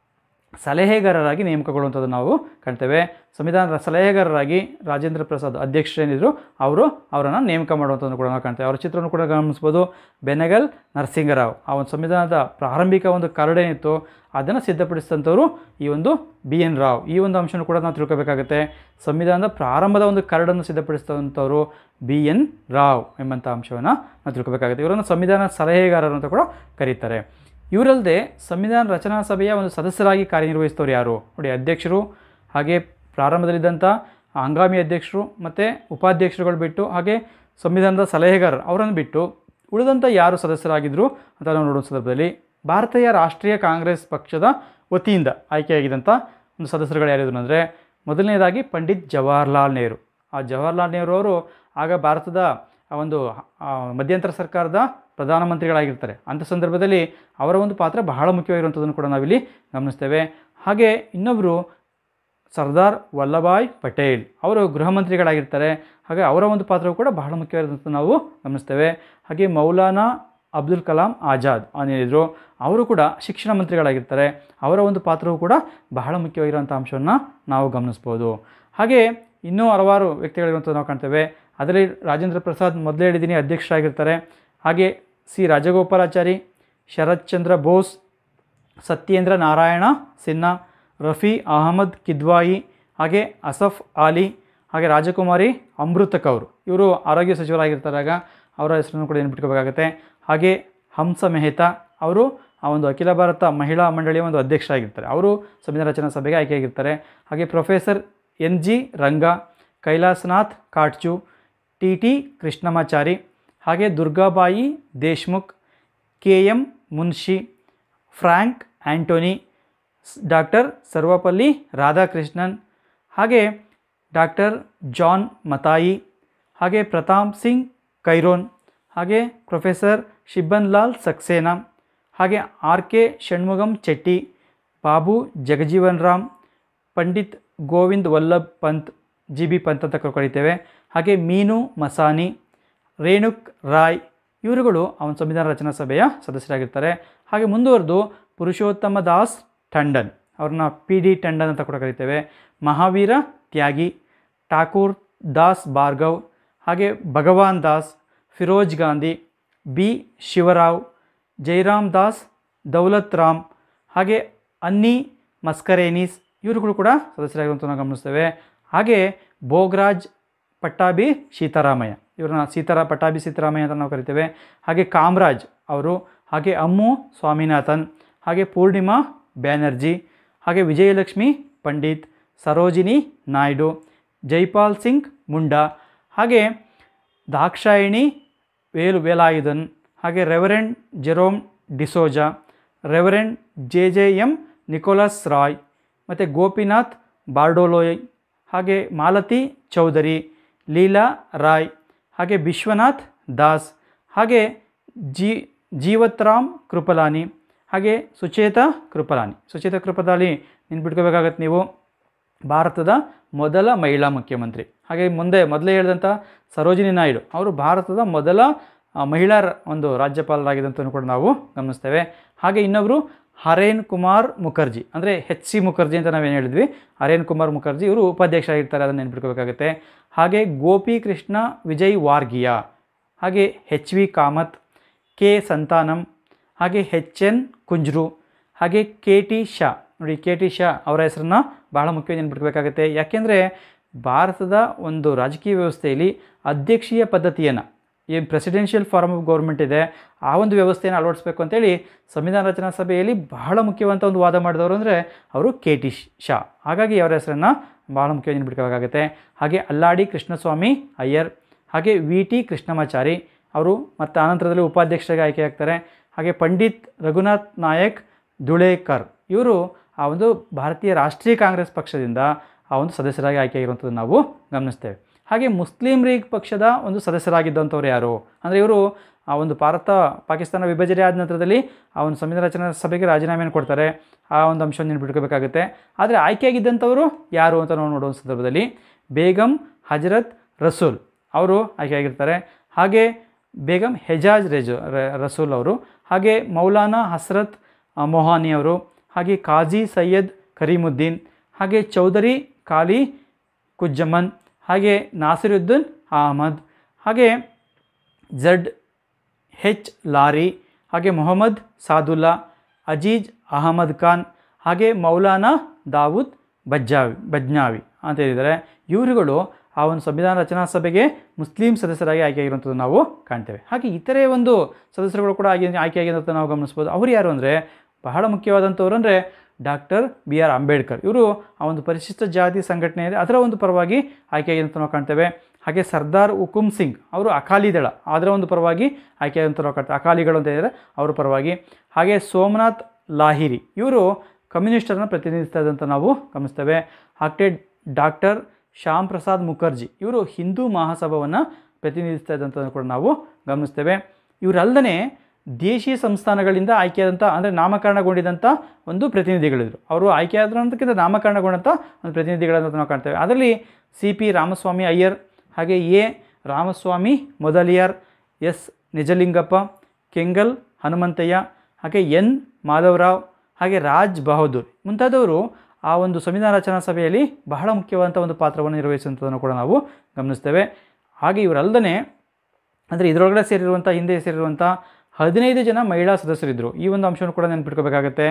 ಸಲಹೆಗಾರರಾಗಿ ನೇಮಕಗೊಳ್ಳುವಂಥದ್ದು ನಾವು ಕಾಣ್ತೇವೆ ಸಂವಿಧಾನದ ಸಲಹೆಗಾರರಾಗಿ ರಾಜೇಂದ್ರ ಪ್ರಸಾದ್ ಅಧ್ಯಕ್ಷರೇನಿದ್ರು ಅವರು ಅವರನ್ನು ನೇಮಕ ಮಾಡುವಂಥದ್ದು ಕೂಡ ನಾವು ಕಾಣ್ತೇವೆ ಅವರ ಚಿತ್ರವನ್ನು ಕೂಡ ಗಮನಿಸ್ಬೋದು ಬೆನಗಲ್ ನರಸಿಂಗರಾವ್ ಆ ಒಂದು ಸಂವಿಧಾನದ ಪ್ರಾರಂಭಿಕ ಒಂದು ಕರಡೇನಿತ್ತು ಅದನ್ನು ಸಿದ್ಧಪಡಿಸಿದಂಥವರು ಈ ಒಂದು ಬಿ ಎನ್ ರಾವ್ ಈ ಒಂದು ಅಂಶನೂ ಕೂಡ ನಾವು ತಿಳ್ಕೊಬೇಕಾಗುತ್ತೆ ಸಂವಿಧಾನದ ಪ್ರಾರಂಭದ ಒಂದು ಕರಡನ್ನು ಸಿದ್ಧಪಡಿಸಿದಂಥವರು ಬಿ ಎನ್ ರಾವ್ ಎಂಬಂಥ ಅಂಶವನ್ನು ನಾವು ತಿಳ್ಕೊಬೇಕಾಗುತ್ತೆ ಇವರನ್ನು ಸಂವಿಧಾನ ಸಲಹೆಗಾರರು ಅಂತ ಕೂಡ ಕರೀತಾರೆ ಇವರಲ್ಲದೆ ಸಂವಿಧಾನ ರಚನಾ ಸಭೆಯ ಒಂದು ಸದಸ್ಯರಾಗಿ ಕಾರ್ಯನಿರ್ವಹಿಸಿದವರು ಯಾರು ನೋಡಿ ಅಧ್ಯಕ್ಷರು ಹಾಗೆ ಪ್ರಾರಂಭದಲ್ಲಿದ್ದಂಥ ಹಂಗಾಮಿ ಅಧ್ಯಕ್ಷರು ಮತ್ತು ಉಪಾಧ್ಯಕ್ಷರುಗಳು ಬಿಟ್ಟು ಹಾಗೆ ಸಂವಿಧಾನದ ಸಲಹೆಗಾರರು ಅವರನ್ನು ಬಿಟ್ಟು ಉಳಿದಂಥ ಯಾರು ಸದಸ್ಯರಾಗಿದ್ದರು ಅಂತ ನಾವು ನೋಡುವ ಸಂದರ್ಭದಲ್ಲಿ ಭಾರತೀಯ ರಾಷ್ಟ್ರೀಯ ಕಾಂಗ್ರೆಸ್ ಪಕ್ಷದ ವತಿಯಿಂದ ಆಯ್ಕೆಯಾಗಿದ್ದಂಥ ಒಂದು ಸದಸ್ಯರುಗಳು ಯಾರಿದ್ರು ಅಂದರೆ ಮೊದಲನೇದಾಗಿ ಪಂಡಿತ್ ಜವಾಹರ್ಲಾಲ್ ನೆಹರು ಆ ಜವಾಹರ್ಲಾಲ್ ನೆಹರು ಅವರು ಆಗ ಭಾರತದ ಆ ಒಂದು ಆ, ಮಧ್ಯಂತರ ಸರ್ಕಾರದ ಪ್ರಧಾನಮಂತ್ರಿಗಳಾಗಿರ್ತಾರೆ ಅಂಥ ಸಂದರ್ಭದಲ್ಲಿ ಅವರ ಒಂದು ಪಾತ್ರ ಬಹಳ ಮುಖ್ಯವಾಗಿರುವಂಥದ್ದನ್ನು ಕೂಡ ನಾವಿಲ್ಲಿ ಗಮನಿಸ್ತೇವೆ ಹಾಗೆ ಇನ್ನೊಬ್ಬರು ಸರ್ದಾರ್ ವಲ್ಲಭಾಯ್ ಪಟೇಲ್ ಅವರು ಗೃಹ ಮಂತ್ರಿಗಳಾಗಿರ್ತಾರೆ ಹಾಗೆ ಅವರ ಒಂದು ಪಾತ್ರವು ಕೂಡ ಬಹಳ ಮುಖ್ಯವಾದಂಥ ನಾವು ಗಮನಿಸ್ತೇವೆ ಹಾಗೆ ಮೌಲಾನಾ ಅಬ್ದುಲ್ ಕಲಾಂ ಆಜಾದ್ ಏನಿದ್ರು ಅವರು ಕೂಡ ಶಿಕ್ಷಣ ಮಂತ್ರಿಗಳಾಗಿರ್ತಾರೆ ಅವರ ಒಂದು ಪಾತ್ರವು ಕೂಡ ಬಹಳ ಮುಖ್ಯವಾಗಿರುವಂಥ ಅಂಶವನ್ನು ನಾವು ಗಮನಿಸ್ಬೋದು ಹಾಗೆ ಇನ್ನೂ ಹಲವಾರು ವ್ಯಕ್ತಿಗಳಿರುವಂಥದ್ದು ನಾವು ಕಾಣ್ತೇವೆ ಅದರಲ್ಲಿ ರಾಜೇಂದ್ರ ಪ್ರಸಾದ್ ಮೊದಲೇ ಹೇಳಿದ್ದೀನಿ ಅಧ್ಯಕ್ಷರಾಗಿರ್ತಾರೆ ಹಾಗೆ ಸಿ ರಾಜಗೋಪಾಲಾಚಾರಿ ಶರತ್ ಚಂದ್ರ ಬೋಸ್ ಸತ್ಯೇಂದ್ರ ನಾರಾಯಣ ಸಿನ್ಹಾ ರಫಿ ಅಹಮದ್ ಕಿದ್ವಾಯಿ ಹಾಗೆ ಅಸಫ್ ಆಲಿ ಹಾಗೆ ರಾಜಕುಮಾರಿ ಅಮೃತ ಕೌರ್ ಇವರು ಆರೋಗ್ಯ ಸಚಿವರಾಗಿರ್ತಾರಾಗ ಅವರ ಹೆಸರನ್ನು ಕೂಡ ನೆನ್ಪಿಟ್ಕೋಬೇಕಾಗತ್ತೆ ಹಾಗೆ ಹಂಸ ಮೆಹ್ತಾ ಅವರು ಆ ಒಂದು ಅಖಿಲ ಭಾರತ ಮಹಿಳಾ ಮಂಡಳಿಯ ಒಂದು ಅಧ್ಯಕ್ಷರಾಗಿರ್ತಾರೆ ಅವರು ಸಂವಿಧಾನ ರಚನಾ ಸಭೆಗೆ ಆಯ್ಕೆಯಾಗಿರ್ತಾರೆ ಹಾಗೆ professor N G Ranga Kailasnath Katju T T Krishnamachari ಹಾಗೆ Durgabai Deshmukh K M Munshi Frank Anthony doctor Sarvepalli Radhakrishnan ಹಾಗೆ ಡಾಕ್ಟರ್ ಜಾನ್ ಮತಾಯಿ ಹಾಗೆ ಪ್ರತಾಪ್ ಸಿಂಗ್ ಕೈರೋನ್ ಹಾಗೆ ಪ್ರೊಫೆಸರ್ ಶಿಬ್ಬನ್ ಲಾಲ್ ಸಕ್ಸೇನಾ ಹಾಗೆ R K Shanmugam Chetty Babu Jagjivan Ram Pandit Govind Ballabh Pant G B Pant ಅಂತ ಕರೀತೇವೆ ಹಾಗೆ ಮೀನು ಮಸಾನಿ ರೇಣುಕ್ ರಾಯ್ ಇವರುಗಳು ಅವನ ಸಂವಿಧಾನ ರಚನಾ ಸಭೆಯ ಸದಸ್ಯರಾಗಿರ್ತಾರೆ ಹಾಗೆ ಮುಂದುವರೆದು ಪುರುಷೋತ್ತಮ ದಾಸ್ ಟಂಡನ್ ಅವ್ರನ್ನ ಪಿ ಡಿ ಟಂಡನ್ ಅಂತ ಕೂಡ ಕರಿತೇವೆ ಮಹಾವೀರ ತ್ಯಾಗಿ ಠಾಕೂರ್ ದಾಸ್ ಭಾರ್ಗವ್ ಹಾಗೆ ಭಗವಾನ್ ದಾಸ್ ಫಿರೋಜ್ ಗಾಂಧಿ ಬಿ ಶಿವರಾವ್ ಜೈರಾಮ್ ದಾಸ್ ದೌಲತ್ ರಾಮ್ ಹಾಗೆ ಅನ್ನಿ ಮಸ್ಕರೇನೀಸ್ ಇವರುಗಳು ಕೂಡ ಸದಸ್ಯರಾಗಿರುವಂಥ ನಾವು ಗಮನಿಸ್ತೇವೆ ಹಾಗೆ ಭೋಗರಾಜ್ ಪಟ್ಟಾಭಿ ಸೀತಾರಾಮಯ್ಯ ಇವ್ರನ್ನ ಸೀತಾರಾ ಪಟ್ಟಾಭಿ ಸೀತಾರಾಮಯ್ಯ ಅಂತ ನಾವು ಕರಿತೇವೆ ಹಾಗೆ ಕಾಮರಾಜ್ ಅವರು ಹಾಗೆ ಅಮ್ಮು ಸ್ವಾಮಿನಾಥನ್ ಹಾಗೆ ಪೂರ್ಣಿಮಾ ಬ್ಯಾನರ್ಜಿ ಹಾಗೆ ವಿಜಯಲಕ್ಷ್ಮಿ ಪಂಡಿತ್ ಸರೋಜಿನಿ ನಾಯ್ಡು ಜೈಪಾಲ್ ಸಿಂಗ್ ಮುಂಡಾ ಹಾಗೆ ದಾಕ್ಷಾಯಿಣಿ ವೇಲು ವೇಲಾಯುಧನ್ ಹಾಗೆ reverend Jerome D'Souza reverend J J M Nichols Roy ಮತ್ತು ಗೋಪಿನಾಥ್ ಬಾರ್ಡೋಲೋಯ್ ಹಾಗೆ ಮಾಲತಿ ಚೌಧರಿ ಲೀಲಾ ರಾಯ್ ಹಾಗೆ ವಿಶ್ವನಾಥ್ ದಾಸ್ ಹಾಗೆ ಜಿ ಜೀವತ್ರಾಮ್ ಕೃಪಲಾನಿ ಹಾಗೆ ಸುಚೇತಾ ಕೃಪಲಾನಿ ಸುಚೇತಾ ಕೃಪಲಾನಿ ನೆನ್ಪಿಟ್ಕೋಬೇಕಾಗತ್ತೆ ನೀವು ಭಾರತದ ಮೊದಲ ಮಹಿಳಾ ಮುಖ್ಯಮಂತ್ರಿ ಹಾಗೆ ಮುಂದೆ ಮೊದಲೇ ಹೇಳಿದಂಥ ಸರೋಜಿನಿ ನಾಯ್ಡು ಅವರು ಭಾರತದ ಮೊದಲ ಆ, ಮಹಿಳಾ ರ- ಒಂದು ರಾಜ್ಯಪಾಲರಾಗಿದ್ದಂತೂ ಕೂಡ ನಾವು ಗಮನಿಸ್ತೇವೆ ಹಾಗೆ ಇನ್ನೊಬ್ಬರು ಹರೇನ್ ಕುಮಾರ್ ಮುಖರ್ಜಿ ಅಂದರೆ ಎಚ್ ಸಿ ಮುಖರ್ಜಿ ಅಂತ ನಾವೇನು ಹೇಳಿದ್ವಿ ಹರೇನ್ ಕುಮಾರ್ ಮುಖರ್ಜಿ ಇವರು ಉಪಾಧ್ಯಕ್ಷರಾಗಿರ್ತಾರೆ ಅದನ್ನು ನೆನ್ಪಿಟ್ಕೋಬೇಕಾಗುತ್ತೆ ಹಾಗೆ ಗೋಪಿ ಕೃಷ್ಣ ವಿಜಯ್ ವಾರ್ಗಿಯಾ ಹಾಗೆ H V Kamath K Santhanam ಹಾಗೆ ಎಚ್ ಎನ್ ಕುಂಜ್ರು ಹಾಗೆ ಕೆ ಟಿ ಶಾ ನೋಡಿ ಕೆ ಟಿ ಶಾ ಅವರ ಹೆಸರನ್ನ ಬಹಳ ಮುಖ್ಯವಾಗಿ ನೆನ್ಪಿಟ್ಕೋಬೇಕಾಗುತ್ತೆ ಯಾಕೆಂದರೆ ಭಾರತದ ಒಂದು ರಾಜಕೀಯ ವ್ಯವಸ್ಥೆಯಲ್ಲಿ ಅಧ್ಯಕ್ಷೀಯ ಪದ್ಧತಿಯನ್ನು ಏನು ಪ್ರೆಸಿಡೆನ್ಷಿಯಲ್ ಫಾರ್ಮ್ ಆಫ್ ಗೌರ್ಮೆಂಟ್ ಇದೆ ಆ ಒಂದು ವ್ಯವಸ್ಥೆಯನ್ನು ಅಳವಡಿಸಬೇಕು ಅಂತೇಳಿ ಸಂವಿಧಾನ ರಚನಾ ಸಭೆಯಲ್ಲಿ ಬಹಳ ಮುಖ್ಯವಂತ ಒಂದು ವಾದ ಮಾಡಿದವರು ಅಂದರೆ ಅವರು ಕೆ ಟಿ ಶಾ ಹಾಗಾಗಿ ಅವರ ಹೆಸರನ್ನು ಬಹಳ ಮುಖ್ಯವಾಗಿ ನೆನ್ಪಿಟ್ಕೋಬೇಕಾಗುತ್ತೆ ಹಾಗೆ ಅಲ್ಲಾಡಿ ಕೃಷ್ಣಸ್ವಾಮಿ ಅಯ್ಯರ್ ಹಾಗೆ ವಿ ಟಿ ಕೃಷ್ಣಮಾಚಾರಿ ಅವರು ಮತ್ತು ಆನಂತರದಲ್ಲಿ ಉಪಾಧ್ಯಕ್ಷರಾಗಿ ಆಯ್ಕೆಯಾಗ್ತಾರೆ ಹಾಗೆ ಪಂಡಿತ್ ರಘುನಾಥ್ ನಾಯಕ್ ದುಳೇಕರ್ ಇವರು ಆ ಒಂದು ಭಾರತೀಯ ರಾಷ್ಟ್ರೀಯ ಕಾಂಗ್ರೆಸ್ ಪಕ್ಷದಿಂದ ಆ ಒಂದು ಸದಸ್ಯರಾಗಿ ಆಯ್ಕೆಯಾಗಿರುವಂಥದ್ದು ನಾವು ಗಮನಿಸ್ತೇವೆ ಹಾಗೆ ಮುಸ್ಲಿಂ ಲೀಗ್ ಪಕ್ಷದ ಒಂದು ಸದಸ್ಯರಾಗಿದ್ದಂಥವ್ರು ಯಾರು ಅಂದರೆ ಇವರು ಆ ಒಂದು ಭಾರತ ಪಾಕಿಸ್ತಾನ ವಿಭಜನೆ ಆದ ನಂತರದಲ್ಲಿ ಆ ಒಂದು ಸಂವಿಧಾನ ರಚನಾ ಸಭೆಗೆ ರಾಜೀನಾಮೆಯನ್ನು ಕೊಡ್ತಾರೆ ಆ ಒಂದು ಅಂಶವನ್ನು ನೆನ್ಪಿಟ್ಕೋಬೇಕಾಗುತ್ತೆ ಆದರೆ ಆಯ್ಕೆಯಾಗಿದ್ದಂಥವರು ಯಾರು ಅಂತ ನಾವು ನೋಡುವ ಸಂದರ್ಭದಲ್ಲಿ ಬೇಗಂ ಹಜರತ್ ರಸೂಲ್ ಅವರು ಆಯ್ಕೆಯಾಗಿರ್ತಾರೆ ಹಾಗೆ ಬೇಗಂ ಹೆಜಾಜ್ ರೆಜು ರ- ರಸೂಲ್ ಅವರು ಹಾಗೆ ಮೌಲಾನಾ ಹಸ್ರತ್ ಆ, ಮೊಹಾನಿ ಅವರು ಹಾಗೆ ಕಾಜಿ ಸೈಯದ್ ಕರೀಮುದ್ದೀನ್ ಹಾಗೆ ಚೌಧರಿ ಕಾಲಿ ಕುಜ್ಜಮನ್ ಹಾಗೆ ನಾಸಿರುದ್ದೀನ್ ಅಹಮದ್ ಹಾಗೆ ಝಡ್ ಹೆಚ್ ಲಾರಿ ಹಾಗೆ ಮೊಹಮ್ಮದ್ ಸಾದುಲ್ಲಾ ಅಜೀಜ್ ಅಹಮದ್ ಖಾನ್ ಹಾಗೆ ಮೌಲಾನಾ ದಾವೂದ್ ಬಜ್ಜಾವಿ ಬಜ್ನಾವಿ ಅಂತ ಹೇಳಿದ್ದಾರೆ ಇವರುಗಳು ಆ ಒಂದು ಸಂವಿಧಾನ ರಚನಾ ಸಭೆಗೆ ಮುಸ್ಲಿಂ ಸದಸ್ಯರಾಗಿ ಆಯ್ಕೆಯಾಗಿರುವಂಥದ್ದು ನಾವು ಕಾಣ್ತೇವೆ ಹಾಗೆ ಇತರೆ ಒಂದು ಸದಸ್ಯರುಗಳು ಕೂಡ ಆಗಿ ಆಯ್ಕೆಯಾಗಿರೋಂಥ ನಾವು ಗಮನಿಸ್ಬೋದು ಅವರು ಯಾರು ಅಂದರೆ ಬಹಳ ಮುಖ್ಯವಾದಂಥವ್ರು ಅಂದರೆ ಡಾಕ್ಟರ್ ಬಿ ಆರ್ ಅಂಬೇಡ್ಕರ್ ಇವರು ಆ ಒಂದು ಪರಿಶಿಷ್ಟ ಜಾತಿ ಸಂಘಟನೆ ಇದೆ ಅದರ ಒಂದು ಪರವಾಗಿ ಆಯ್ಕೆಯಾಗಿರುವಂಥ ನಾವು ಕಾಣ್ತೇವೆ ಹಾಗೆ ಸರ್ದಾರ್ ಹುಕುಮ್ ಸಿಂಗ್ ಅವರು ಅಕಾಲಿ ದಳ ಅದರ ಒಂದು ಪರವಾಗಿ ಆಯ್ಕೆಯಾದಂಥ ನಾವು ಕಾಣ್ತೇವೆ ಅಕಾಲಿಗಳು ಅಂತ ಹೇಳಿದರೆ ಅವರ ಪರವಾಗಿ ಹಾಗೆ ಸೋಮನಾಥ್ ಲಾಹಿರಿ ಇವರು ಕಮ್ಯುನಿಸ್ಟರನ್ನು ಪ್ರತಿನಿಧಿಸ್ತಾ ಇದ್ದಂಥ ನಾವು ಗಮನಿಸ್ತೇವೆ ಹಾಗೆ ಡಾಕ್ಟರ್ ಶ್ಯಾಮ್ ಪ್ರಸಾದ್ ಮುಖರ್ಜಿ ಇವರು ಹಿಂದೂ ಮಹಾಸಭಾವನ್ನು ಪ್ರತಿನಿಧಿಸ್ತಾ ಇದ್ದಂಥದ್ದನ್ನು ಕೂಡ ನಾವು ಗಮನಿಸ್ತೇವೆ ಇವರಲ್ಲದೆ ದೇಶೀಯ ಸಂಸ್ಥಾನಗಳಿಂದ ಆಯ್ಕೆಯಾದಂಥ ಅಂದರೆ ನಾಮಕರಣಗೊಂಡಿದ್ದಂಥ ಒಂದು ಪ್ರತಿನಿಧಿಗಳಿದ್ರು ಅವರು ಆಯ್ಕೆಯಾದ್ರಂತಕ್ಕಿಂತ ನಾಮಕರಣಗೊಂಡಂಥ ಒಂದು ಪ್ರತಿನಿಧಿಗಳನ್ನು ನಾವು ಕಾಣ್ತೇವೆ ಅದರಲ್ಲಿ ಸಿ ಪಿ ರಾಮಸ್ವಾಮಿ ಅಯ್ಯರ್ ಹಾಗೆ ಎ ರಾಮಸ್ವಾಮಿ ಮೊದಲಿಯಾರ್ ಎಸ್ ನಿಜಲಿಂಗಪ್ಪ ಕೆಂಗಲ್ ಹನುಮಂತಯ್ಯ ಹಾಗೆ ಎನ್ ಮಾಧವರಾವ್ ಹಾಗೆ ರಾಜ್ ಬಹದ್ದೂರ್ ಮುಂತಾದವರು ಆ ಒಂದು ಸಂವಿಧಾನ ರಚನಾ ಸಭೆಯಲ್ಲಿ ಬಹಳ ಮುಖ್ಯವಾದಂಥ ಒಂದು ಪಾತ್ರವನ್ನು ನಿರ್ವಹಿಸುವಂಥದ್ದನ್ನು ಕೂಡ ನಾವು ಗಮನಿಸ್ತೇವೆ ಹಾಗೆ ಇವರಲ್ಲದೆ ಅಂದರೆ ಇದರೊಳಗಡೆ ಸೇರಿರುವಂಥ ಹಿಂದೆ ಸೇರಿರುವಂಥ ಹದಿನೈದು ಜನ ಮಹಿಳಾ ಸದಸ್ಯರಿದ್ದರು ಈ ಒಂದು ಅಂಶವನ್ನು ಕೂಡ ನೆನ್ಪಿಟ್ಕೋಬೇಕಾಗತ್ತೆ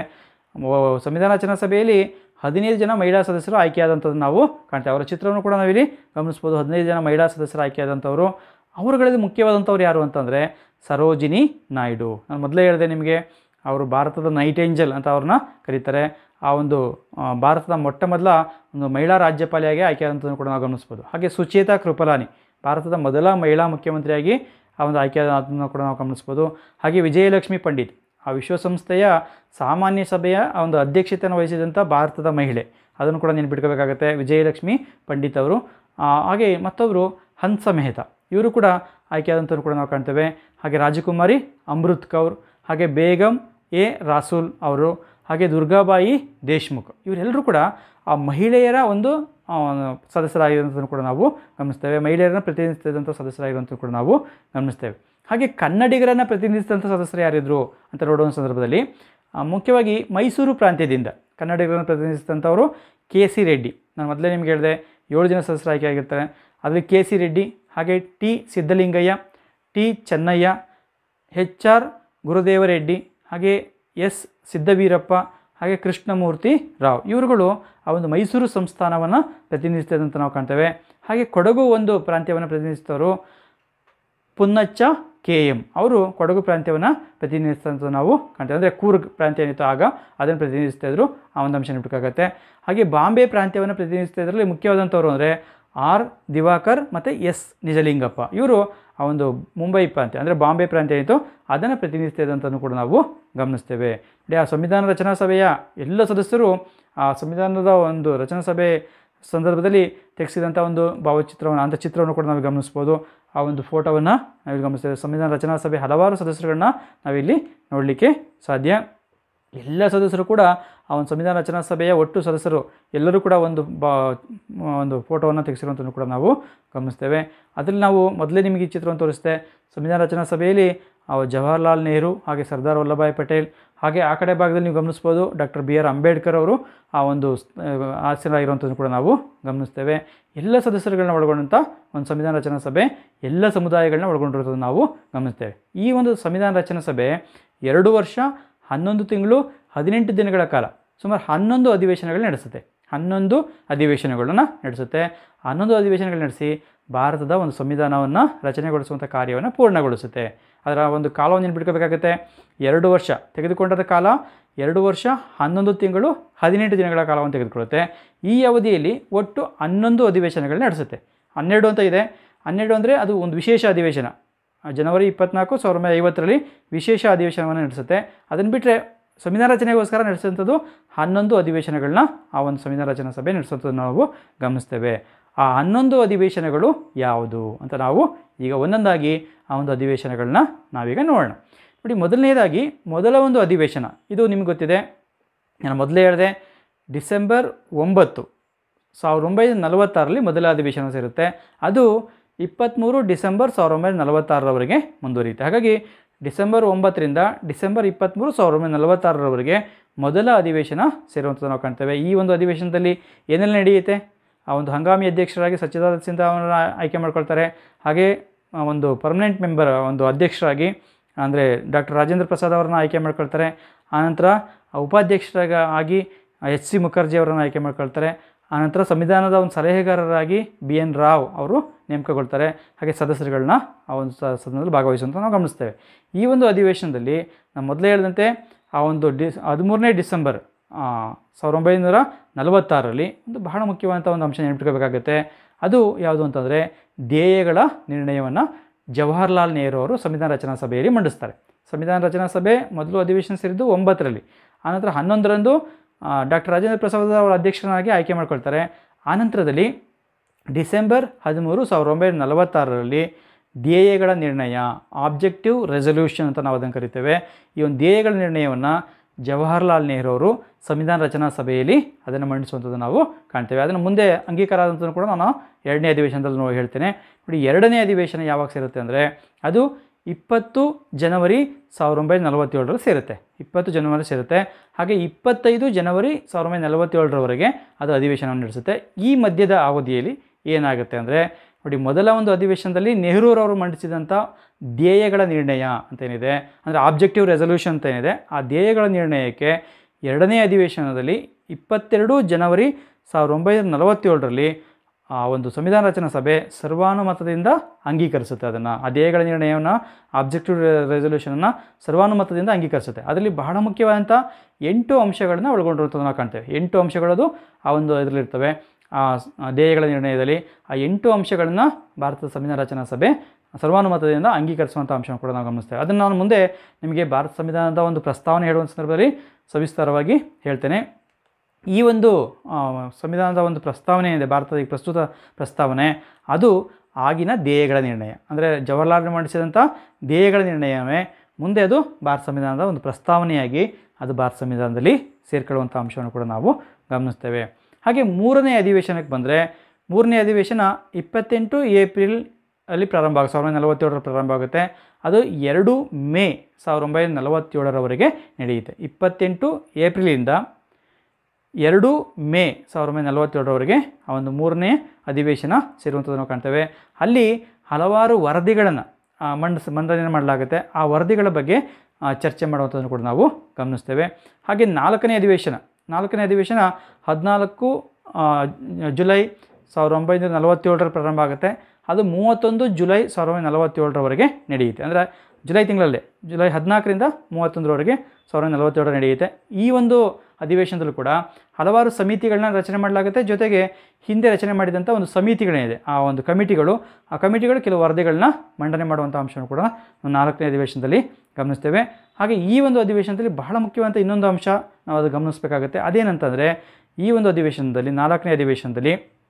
ವ- ಸಂವಿಧಾನ ರಚನಾ ಸಭೆಯಲ್ಲಿ ಹದಿನೈದು ಜನ ಮಹಿಳಾ ಸದಸ್ಯರು ಆಯ್ಕೆಯಾದಂಥದ್ದು ನಾವು ಕಾಣ್ತೇವೆ ಅವರ ಚಿತ್ರವನ್ನು ಕೂಡ ನಾವಿಲ್ಲಿ ಗಮನಿಸ್ಬೋದು ಹದಿನೈದು ಜನ ಮಹಿಳಾ ಸದಸ್ಯರು ಆಯ್ಕೆಯಾದಂಥವರು ಅವರುಗಳಲ್ಲಿ ಮುಖ್ಯವಾದಂಥವ್ರು ಯಾರು ಅಂತಂದರೆ ಸರೋಜಿನಿ ನಾಯ್ಡು ನಾನು ಮೊದಲೇ ಹೇಳಿದೆ ನಿಮಗೆ ಅವರು ಭಾರತದ ನೈಟ್ ಏಂಜಲ್ ಅಂತ ಅವ್ರನ್ನ ಕರೀತಾರೆ ಆ ಒಂದು ಆ, ಭಾರತದ ಮೊಟ್ಟ ಮೊದಲ ಒಂದು ಮಹಿಳಾ ರಾಜ್ಯಪಾಲಿಯಾಗಿ ಆಯ್ಕೆಯಾದಂಥದ್ದನ್ನು ಕೂಡ ನಾವು ಗಮನಿಸ್ಬೋದು ಹಾಗೆ ಸುಚೇತಾ ಕೃಪಲಾನಿ ಭಾರತದ ಮೊದಲ ಮಹಿಳಾ ಮುಖ್ಯಮಂತ್ರಿಯಾಗಿ ಆ ಒಂದು ಆಯ್ಕೆಯಾದ ಅದನ್ನು ಕೂಡ ನಾವು ಗಮನಿಸ್ಬೋದು ಹಾಗೆ ವಿಜಯಲಕ್ಷ್ಮಿ ಪಂಡಿತ್ ಆ ವಿಶ್ವಸಂಸ್ಥೆಯ ಸಾಮಾನ್ಯ ಸಭೆಯ ಆ ಒಂದು ಅಧ್ಯಕ್ಷತೆಯನ್ನು ವಹಿಸಿದಂಥ ಭಾರತದ ಮಹಿಳೆ ಅದನ್ನು ಕೂಡ ನೆನ್ಪಿಟ್ಕೋಬೇಕಾಗತ್ತೆ ವಿಜಯಲಕ್ಷ್ಮಿ ಪಂಡಿತ್ ಅವರು ಆ, ಹಾಗೆ ಮತ್ತೊಬ್ಬರು ಹಂಸ ಮೆಹ್ತಾ ಇವರು ಕೂಡ ಆಯ್ಕೆಯಾದಂಥವ್ರು ಕೂಡ ನಾವು ಕಾಣ್ತೇವೆ ಹಾಗೆ ರಾಜಕುಮಾರಿ ಅಮೃತ್ ಕೌರ್ ಹಾಗೆ ಬೇಗಂ ಎ ರಾಸೂಲ್ ಅವರು ಹಾಗೆ ದುರ್ಗಾಬಾಯಿ ದೇಶ್ಮುಖ್ ಇವರೆಲ್ಲರೂ ಕೂಡ ಆ ಮಹಿಳೆಯರ ಒಂದು ಆ, ಸದಸ್ಯರಾಗಿರುವಂಥದ್ದನ್ನು ಕೂಡ ನಾವು ಗಮನಿಸ್ತೇವೆ ಮಹಿಳೆಯರನ್ನು ಪ್ರತಿನಿಧಿಸಿದಂಥ ಸದಸ್ಯರಾಗಿರುವಂಥದ್ದು ಕೂಡ ನಾವು ಗಮನಿಸ್ತೇವೆ ಹಾಗೆ ಕನ್ನಡಿಗರನ್ನು ಪ್ರತಿನಿಧಿಸಿದಂಥ ಸದಸ್ಯರು ಯಾರಿದ್ರು ಅಂತ ನೋಡುವ ಸಂದರ್ಭದಲ್ಲಿ ಆ, ಮುಖ್ಯವಾಗಿ ಮೈಸೂರು ಪ್ರಾಂತ್ಯದಿಂದ ಕನ್ನಡಿಗರನ್ನು ಪ್ರತಿನಿಧಿಸಿದಂಥವರು ಕೆ ಸಿ ರೆಡ್ಡಿ ನಾನು ಮೊದಲೇ ನಿಮ್ಗೆ ಹೇಳಿದೆ ಏಳು ಜನ ಸದಸ್ಯರು ಆಯ್ಕೆಯಾಗಿರ್ತಾರೆ ಅದರಲ್ಲಿ ಕೆ ಸಿ ರೆಡ್ಡಿ ಹಾಗೆ T Siddalingaiah T Channaiah H R Gurudev Reddy ಹಾಗೆ ಎಸ್ ಸಿದ್ದವೀರಪ್ಪ ಹಾಗೆ ಕೃಷ್ಣಮೂರ್ತಿ ರಾವ್ ಇವರುಗಳು ಆ ಒಂದು ಮೈಸೂರು ಸಂಸ್ಥಾನವನ್ನು ಪ್ರತಿನಿಧಿಸ್ತಿದ್ದಂತ ನಾವು ಕಾಣ್ತೇವೆ ಹಾಗೆ ಕೊಡಗು ಒಂದು ಪ್ರಾಂತ್ಯವನ್ನು ಪ್ರತಿನಿಧಿಸಿದವರು ಪುನ್ನಚ್ಚ ಕೆ ಎಂ ಅವರು ಕೊಡಗು ಪ್ರಾಂತ್ಯವನ್ನು ಪ್ರತಿನಿಧಿಸಿದಂಥ ನಾವು ಕಾಣ್ತೇವೆ ಅಂದರೆ ಕೂರ್ಗ್ ಪ್ರಾಂತ್ಯ ಏನಿತ್ತು ಆಗ ಅದನ್ನು ಪ್ರತಿನಿಧಿಸ್ತಾ ಇದ್ರು ಆ ಒಂದು ಅಂಶ ನೆನಪಿಕಾಗತ್ತೆ ಹಾಗೆ ಬಾಂಬೆ ಪ್ರಾಂತ್ಯವನ್ನು ಪ್ರತಿನಿಧಿಸ್ತಾ ಇದರಲ್ಲಿ ಮುಖ್ಯವಾದಂಥವ್ರು ಅಂದರೆ ಆರ್ ದಿವಾಕರ್ ಮತ್ತು ಎಸ್ ನಿಜಲಿಂಗಪ್ಪ ಇವರು ಆ ಒಂದು ಮುಂಬೈ ಪ್ರಾಂತ್ಯ ಅಂದರೆ ಬಾಂಬೆ ಪ್ರಾಂತ್ಯ ಏನಿತ್ತು ಅದನ್ನು ಪ್ರತಿನಿಧಿಸ್ತಿದೆ ಅಂತಲೂ ಕೂಡ ನಾವು ಗಮನಿಸ್ತೇವೆ ನೋಡಿ ಆ ಸಂವಿಧಾನ ರಚನಾ ಸಭೆಯ ಎಲ್ಲ ಸದಸ್ಯರು ಆ ಸಂವಿಧಾನದ ಒಂದು ರಚನಾ ಸಭೆ ಸಂದರ್ಭದಲ್ಲಿ ತೆಗೆಸಿದಂಥ ಒಂದು ಭಾವಚಿತ್ರವನ್ನು ಅಂಥ ಚಿತ್ರವನ್ನು ಕೂಡ ನಾವು ಗಮನಿಸ್ಬೋದು ಆ ಒಂದು ಫೋಟೋವನ್ನು ನಾವಿಲ್ಲಿ ಗಮನಿಸ್ತೇವೆ ಸಂವಿಧಾನ ರಚನಾ ಸಭೆ ಹಲವಾರು ಸದಸ್ಯರುಗಳನ್ನ ನಾವಿಲ್ಲಿ ನೋಡಲಿಕ್ಕೆ ಸಾಧ್ಯ ಎಲ್ಲ ಸದಸ್ಯರು ಕೂಡ ಆ ಒಂದು ಸಂವಿಧಾನ ರಚನಾ ಸಭೆಯ ಒಟ್ಟು ಸದಸ್ಯರು ಎಲ್ಲರೂ ಕೂಡ ಒಂದು ಬಾ ಒಂದು ಫೋಟೋವನ್ನು ತೆಗೆಸಿರುವಂಥದ್ದು ಕೂಡ ನಾವು ಗಮನಿಸ್ತೇವೆ ಅದರಲ್ಲಿ ನಾವು ಮೊದಲೇ ನಿಮಗೆ ಈ ಚಿತ್ರವನ್ನು ತೋರಿಸಿದೆ ಸಂವಿಧಾನ ರಚನಾ ಸಭೆಯಲ್ಲಿ ಆ ಜವಾಹರ್ಲಾಲ್ ನೆಹರು ಹಾಗೆ ಸರ್ದಾರ್ ವಲ್ಲಭಾಯ್ ಪಟೇಲ್ ಹಾಗೆ ಆ ಕಡೆ ಭಾಗದಲ್ಲಿ ನೀವು ಗಮನಿಸ್ಬೋದು ಡಾಕ್ಟರ್ ಬಿ ಆರ್ ಅಂಬೇಡ್ಕರ್ ಅವರು ಆ ಒಂದು ಆಸರಾಗಿರುವಂಥದ್ದು ಕೂಡ ನಾವು ಗಮನಿಸ್ತೇವೆ ಎಲ್ಲ ಸದಸ್ಯರುಗಳನ್ನ ಒಳಗೊಂಡಂಥ ಒಂದು ಸಂವಿಧಾನ ರಚನಾ ಸಭೆ ಎಲ್ಲ ಸಮುದಾಯಗಳನ್ನ ಒಳಗೊಂಡಿರೋದನ್ನು ನಾವು ಗಮನಿಸ್ತೇವೆ ಈ ಒಂದು ಸಂವಿಧಾನ ರಚನಾ ಸಭೆ ಎರಡು ವರ್ಷ ಹನ್ನೊಂದು ತಿಂಗಳು ಹದಿನೆಂಟು ದಿನಗಳ ಕಾಲ ಸುಮಾರು ಹನ್ನೊಂದು ಅಧಿವೇಶನಗಳು ನಡೆಸುತ್ತೆ ಹನ್ನೊಂದು ಅಧಿವೇಶನಗಳನ್ನು ನಡೆಸುತ್ತೆ ಹನ್ನೊಂದು ಅಧಿವೇಶನಗಳು ನಡೆಸಿ ಭಾರತದ ಒಂದು ಸಂವಿಧಾನವನ್ನು ರಚನೆಗೊಳಿಸುವಂಥ ಕಾರ್ಯವನ್ನು ಪೂರ್ಣಗೊಳಿಸುತ್ತೆ ಅದರ ಒಂದು ಕಾಲವನ್ನು ನೆನ್ಪಿಟ್ಕೋಬೇಕಾಗುತ್ತೆ ಎರಡು ವರ್ಷ ತೆಗೆದುಕೊಂಡದ ಕಾಲ ಎರಡು ವರ್ಷ ಹನ್ನೊಂದು ತಿಂಗಳು ಹದಿನೆಂಟು ದಿನಗಳ ಕಾಲವನ್ನು ತೆಗೆದುಕೊಳ್ಳುತ್ತೆ ಈ ಅವಧಿಯಲ್ಲಿ ಒಟ್ಟು ಹನ್ನೊಂದು ಅಧಿವೇಶನಗಳು ನಡೆಸುತ್ತೆ ಹನ್ನೆರಡು ಅಂತ ಇದೆ ಹನ್ನೆರಡು ಅಂದರೆ ಅದು ಒಂದು ವಿಶೇಷ ಅಧಿವೇಶನ ಜನವರಿ ಇಪ್ಪತ್ನಾಲ್ಕು ಸಾವಿರದ ಒಂಬೈನೂರ ಐವತ್ತರಲ್ಲಿ ವಿಶೇಷ ಅಧಿವೇಶನವನ್ನು ನಡೆಸುತ್ತೆ ಅದನ್ನು ಬಿಟ್ಟರೆ ಸಂವಿಧಾನ ರಚನೆಗೋಸ್ಕರ ನಡೆಸುವಂಥದ್ದು ಹನ್ನೊಂದು ಅಧಿವೇಶನಗಳನ್ನ ಆ ಒಂದು ಸಂವಿಧಾನ ರಚನಾ ಸಭೆ ನಡೆಸುವಂಥದ್ದು ನಾವು ಗಮನಿಸ್ತೇವೆ ಆ ಹನ್ನೊಂದು ಅಧಿವೇಶನಗಳು ಯಾವುದು ಅಂತ ನಾವು ಈಗ ಒಂದೊಂದಾಗಿ ಆ ಒಂದು ಅಧಿವೇಶನಗಳನ್ನ ನಾವೀಗ ನೋಡೋಣ ನೋಡಿ ಮೊದಲನೇದಾಗಿ ಮೊದಲ ಒಂದು ಅಧಿವೇಶನ ಇದು ನಿಮ್ಗೆ ಗೊತ್ತಿದೆ ನಾನು ಮೊದಲೇ ಹೇಳಿದೆ ಡಿಸೆಂಬರ್ ಒಂಬತ್ತು ಸಾವಿರದ ಒಂಬೈನೂರ ನಲವತ್ತಾರರಲ್ಲಿ ಮೊದಲ ಅಧಿವೇಶನ ಸೇರುತ್ತೆ ಅದು ಇಪ್ಪತ್ತ್ಮೂರು ಡಿಸೆಂಬರ್ ಸಾವಿರದ ಒಂಬೈನೂರ ನಲವತ್ತಾರರವರೆಗೆ ಮುಂದುವರಿಯುತ್ತೆ ಹಾಗಾಗಿ ಡಿಸೆಂಬರ್ ಒಂಬತ್ತರಿಂದ ಡಿಸೆಂಬರ್ ಇಪ್ಪತ್ತ್ಮೂರು ಸಾವಿರದ ಒಂಬೈನೂರ ನಲವತ್ತಾರರವರೆಗೆ ಮೊದಲ ಅಧಿವೇಶನ ಸೇರುವಂಥದ್ದು ನಾವು ಕಾಣ್ತೇವೆ ಈ ಒಂದು ಅಧಿವೇಶನದಲ್ಲಿ ಏನೆಲ್ಲ ನಡೆಯುತ್ತೆ ಆ ಒಂದು ಹಂಗಾಮಿ ಅಧ್ಯಕ್ಷರಾಗಿ ಸಚ್ಚಿದಾನಂದ ಸಿಂಧ ಅವರನ್ನು ಆಯ್ಕೆ ಮಾಡ್ಕೊಳ್ತಾರೆ ಹಾಗೆ ಆ ಒಂದು ಪರ್ಮನೆಂಟ್ ಮೆಂಬರ್ ಒಂದು ಅಧ್ಯಕ್ಷರಾಗಿ ಅಂದರೆ ಡಾಕ್ಟರ್ ರಾಜೇಂದ್ರ ಪ್ರಸಾದ್ ಅವರನ್ನು ಆಯ್ಕೆ ಮಾಡ್ಕೊಳ್ತಾರೆ ಆನಂತರ ಉಪಾಧ್ಯಕ್ಷರಾಗಿ ಆಗಿ ಎಚ್ ಸಿ ಮುಖರ್ಜಿ ಅವರನ್ನು ಆಯ್ಕೆ ಮಾಡ್ಕೊಳ್ತಾರೆ ಆನಂತರ ಸಂವಿಧಾನದ ಒಂದು ಸಲಹೆಗಾರರಾಗಿ ಬಿ ಎನ್ ರಾವ್ ಅವರು ನೇಮಕಗೊಳ್ತಾರೆ ಹಾಗೆ ಸದಸ್ಯರುಗಳನ್ನ ಆ ಒಂದು ಸ- ಸದನದಲ್ಲಿ ಭಾಗವಹಿಸುವಂಥ ನಾವು ಗಮನಿಸ್ತೇವೆ ಈ ಒಂದು ಅಧಿವೇಶನದಲ್ಲಿ ನಾನು ಮೊದಲೇ ಹೇಳಿದಂತೆ ಆ ಒಂದು ಡಿ ಹದಿಮೂರನೇ ಡಿಸೆಂಬರ್ ಆ, ಸಾವಿರದ ಒಂಬೈನೂರ ನಲವತ್ತಾರರಲ್ಲಿ ಒಂದು ಬಹಳ ಮುಖ್ಯವಾದಂಥ ಒಂದು ಅಂಶ ನೆನಪಿಟ್ಕೋಬೇಕಾಗುತ್ತೆ ಅದು ಯಾವುದು ಅಂತಂದರೆ ಧ್ಯೇಯಗಳ ನಿರ್ಣಯವನ್ನು ಜವಾಹರ್ಲಾಲ್ ನೆಹರು ಅವರು ಸಂವಿಧಾನ ರಚನಾ ಸಭೆಯಲ್ಲಿ ಮಂಡಿಸ್ತಾರೆ ಸಂವಿಧಾನ ರಚನಾ ಸಭೆ ಮೊದಲು ಅಧಿವೇಶನ ಸೇರಿದ್ದು ಒಂಬತ್ತರಲ್ಲಿ ಆನಂತರ ಹನ್ನೊಂದರಂದು ಡಾಕ್ಟರ್ ರಾಜೇಂದ್ರ ಪ್ರಸಾದ್ ಅವರ ಅಧ್ಯಕ್ಷರಾಗಿ ಆಯ್ಕೆ ಮಾಡ್ಕೊಳ್ತಾರೆ ಆನಂತರದಲ್ಲಿ ಡಿಸೆಂಬರ್ ಹದಿಮೂರು ಸಾವಿರದ ಒಂಬೈನೂರ ನಲವತ್ತಾರರಲ್ಲಿ ಧ್ಯೇಯಗಳ ನಿರ್ಣಯ ಆಬ್ಜೆಕ್ಟಿವ್ ರೆಸಲ್ಯೂಷನ್ ಅಂತ ನಾವು ಅದನ್ನು ಕರಿತೇವೆ ಈ ಒಂದು ಧ್ಯೇಯಗಳ ನಿರ್ಣಯವನ್ನು ಜವಾಹರ್ಲಾಲ್ ನೆಹರು ಅವರು ಸಂವಿಧಾನ ರಚನಾ ಸಭೆಯಲ್ಲಿ ಅದನ್ನು ಮಂಡಿಸುವಂಥದ್ದು ನಾವು ಕಾಣ್ತೇವೆ ಅದನ್ನು ಮುಂದೆ ಅಂಗೀಕಾರ ಆದಂಥದ್ದು ಕೂಡ ನಾನು ಎರಡನೇ ಅಧಿವೇಶನದಲ್ಲಿ ನೋಡಿ ಹೇಳ್ತೇನೆ ನೋಡಿ ಎರಡನೇ ಅಧಿವೇಶನ ಯಾವಾಗ ಸೇರುತ್ತೆ ಅಂದರೆ ಅದು ಇಪ್ಪತ್ತು ಜನವರಿ ಸಾವಿರದ ಒಂಬೈನೂರ ನಲವತ್ತೇಳರಲ್ಲಿ ಸೇರುತ್ತೆ ಇಪ್ಪತ್ತು ಜನವರಿ ಸೇರುತ್ತೆ ಹಾಗೆ ಇಪ್ಪತ್ತೈದು ಜನವರಿ ಸಾವಿರದ ಒಂಬೈನೂರ ನಲವತ್ತೇಳರವರೆಗೆ ಅದು ಅಧಿವೇಶನವನ್ನು ನಡೆಸುತ್ತೆ ಈ ಮಧ್ಯದ ಅವಧಿಯಲ್ಲಿ ಏನಾಗುತ್ತೆ ಅಂದರೆ ನೋಡಿ ಮೊದಲ ಒಂದು ಅಧಿವೇಶನದಲ್ಲಿ ನೆಹರೂರವರು ಮಂಡಿಸಿದಂಥ ಧ್ಯೇಯಗಳ ನಿರ್ಣಯ ಅಂತೇನಿದೆ ಅಂದರೆ ಆಬ್ಜೆಕ್ಟಿವ್ ರೆಸಲ್ಯೂಷನ್ ಅಂತ ಏನಿದೆ ಆ ಧ್ಯೇಯಗಳ ನಿರ್ಣಯಕ್ಕೆ ಎರಡನೇ ಅಧಿವೇಶನದಲ್ಲಿ ಇಪ್ಪತ್ತೆರಡು ಜನವರಿ ಸಾವಿರದ ಒಂಬೈನೂರ ನಲವತ್ತೇಳರಲ್ಲಿ ಆ ಒಂದು ಸಂವಿಧಾನ ರಚನಾ ಸಭೆ ಸರ್ವಾನುಮತದಿಂದ ಅಂಗೀಕರಿಸುತ್ತೆ ಅದನ್ನು ಆ ಧ್ಯೇಯಗಳ ನಿರ್ಣಯವನ್ನು ಆಬ್ಜೆಕ್ಟಿವ್ ರೆಸಲ್ಯೂಷನನ್ನು ಸರ್ವಾನುಮತದಿಂದ ಅಂಗೀಕರಿಸುತ್ತೆ ಅದರಲ್ಲಿ ಬಹಳ ಮುಖ್ಯವಾದಂಥ ಎಂಟು ಅಂಶಗಳನ್ನು ಒಳಗೊಂಡಿರುವಂಥದ್ದು ನಾವು ಕಾಣ್ತೇವೆ ಎಂಟು ಅಂಶಗಳದು ಆ ಒಂದು ಇದರಲ್ಲಿರ್ತವೆ ಆ ಸ್- ಆ ಧ್ಯೇಯಗಳ ನಿರ್ಣಯದಲ್ಲಿ ಆ ಎಂಟು ಅಂಶಗಳನ್ನು ಭಾರತದ ಸಂವಿಧಾನ ರಚನಾ ಸಭೆ ಸರ್ವಾನುಮತದಿಂದ ಅಂಗೀಕರಿಸುವಂಥ ಅಂಶವನ್ನು ಕೂಡ ನಾವು ಗಮನಿಸ್ತೇವೆ ಅದನ್ನು ನಾನು ಮುಂದೆ ನಿಮಗೆ ಭಾರತ ಸಂವಿಧಾನದ ಒಂದು ಪ್ರಸ್ತಾವನೆ ಹೇಳುವ ಸಂದರ್ಭದಲ್ಲಿ ಸವಿಸ್ತಾರವಾಗಿ ಹೇಳ್ತೇನೆ ಈ ಒಂದು ಆ, ಸಂವಿಧಾನದ ಒಂದು ಪ್ರಸ್ತಾವನೆ ಇದೆ ಭಾರತದ ಈ ಪ್ರಸ್ತುತ ಪ್ರಸ್ತಾವನೆ ಅದು ಆಗಿನ ಧ್ಯೇಯಗಳ ನಿರ್ಣಯ ಅಂದರೆ ಜವಾಹರ್ಲಾಲ್ ನೆಹರು ಮಂಡಿಸಿದಂಥ ಧ್ಯೇಯಗಳ ನಿರ್ಣಯವೇ ಮುಂದೆ ಅದು ಭಾರತ ಸಂವಿಧಾನದ ಒಂದು ಪ್ರಸ್ತಾವನೆಯಾಗಿ ಅದು ಭಾರತ ಸಂವಿಧಾನದಲ್ಲಿ ಸೇರ್ಕೊಳ್ಳುವಂಥ ಅಂಶವನ್ನು ಕೂಡ ನಾವು ಗಮನಿಸ್ತೇವೆ ಹಾಗೆ ಮೂರನೇ ಅಧಿವೇಶನಕ್ಕೆ ಬಂದರೆ ಮೂರನೇ ಅಧಿವೇಶನ ಇಪ್ಪತ್ತೆಂಟು ಏಪ್ರಿಲ್ ಅಲ್ಲಿ ಪ್ರಾರಂಭ ಆಗುತ್ತೆ ಸಾವಿರದ ಒಂಬೈನೂರ ನಲವತ್ತೇಳರ ಪ್ರಾರಂಭ ಆಗುತ್ತೆ ಅದು ಎರಡು ಮೇ ಸಾವಿರದ ಒಂಬೈನೂರ ನಲವತ್ತೇಳರವರೆಗೆ ನಡೆಯುತ್ತೆ ಇಪ್ಪತ್ತೆಂಟು ಏಪ್ರಿಲಿಂದ ಎರಡು ಮೇ ಸಾವಿರದ ಒಂಬೈನೂರ ನಲವತ್ತೇಳರವರೆಗೆ ಆ ಒಂದು ಮೂರನೇ ಅಧಿವೇಶನ ಸೇರುವಂಥದ್ದು ನಾವು ಕಾಣ್ತೇವೆ ಅಲ್ಲಿ ಹಲವಾರು ವರದಿಗಳನ್ನು ಮಂಡಿಸ್ ಮಂಡನೆ ಮಾಡಲಾಗುತ್ತೆ ಆ ವರದಿಗಳ ಬಗ್ಗೆ ಆ, ಚರ್ಚೆ ಮಾಡುವಂಥದ್ದನ್ನು ಕೂಡ ನಾವು ಗಮನಿಸ್ತೇವೆ ಹಾಗೆ ನಾಲ್ಕನೇ ಅಧಿವೇಶನ ನಾಲ್ಕನೇ ಅಧಿವೇಶನ ಹದಿನಾಲ್ಕು ಆ, ಜುಲೈ ಸಾವಿರದ ಒಂಬೈನೂರ ನಲವತ್ತೇಳರ ಪ್ರಾರಂಭ ಆಗುತ್ತೆ ಅದು ಮೂವತ್ತೊಂದು ಜುಲೈ ಸಾವಿರದ ಒಂಬೈನೂರ ನಲವತ್ತೇಳರವರೆಗೆ ನಡೆಯುತ್ತೆ ಅಂದರೆ ಜುಲೈ ತಿಂಗಳಲ್ಲೇ ಜುಲೈ ಹದಿನಾಲ್ಕರಿಂದ ಮೂವತ್ತೊಂದರವರೆಗೆ ಸಾವಿರದ ಒಂಬೈನೂರ ನಲವತ್ತೇಳರ ನಡೆಯುತ್ತೆ ಈ ಒಂದು ಅಧಿವೇಶನದಲ್ಲೂ ಕೂಡ ಹಲವಾರು ಸಮಿತಿಗಳನ್ನ ರಚನೆ ಮಾಡಲಾಗುತ್ತೆ ಜೊತೆಗೆ ಹಿಂದೆ ರಚನೆ ಮಾಡಿದಂಥ ಒಂದು ಸಮಿತಿಗಳೇನಿದೆ ಆ ಒಂದು ಕಮಿಟಿಗಳು ಆ ಕಮಿಟಿಗಳು ಕೆಲವು ವರದಿಗಳನ್ನ ಮಂಡನೆ ಮಾಡುವಂಥ ಅಂಶವನ್ನು ಕೂಡ ನಾವು ನಾಲ್ಕನೇ ಅಧಿವೇಶನದಲ್ಲಿ ಗಮನಿಸ್ತೇವೆ ಹಾಗೆ ಈ ಒಂದು ಅಧಿವೇಶನದಲ್ಲಿ ಬಹಳ ಮುಖ್ಯವಾದ ಇನ್ನೊಂದು ಅಂಶ ನಾವು ಅದು ಗಮನಿಸಬೇಕಾಗುತ್ತೆ ಅದೇನಂತಂದರೆ ಈ ಒಂದು ಅಧಿವೇಶನದಲ್ಲಿ ನಾಲ್ಕನೇ ಅಧಿವೇಶನದಲ್ಲಿ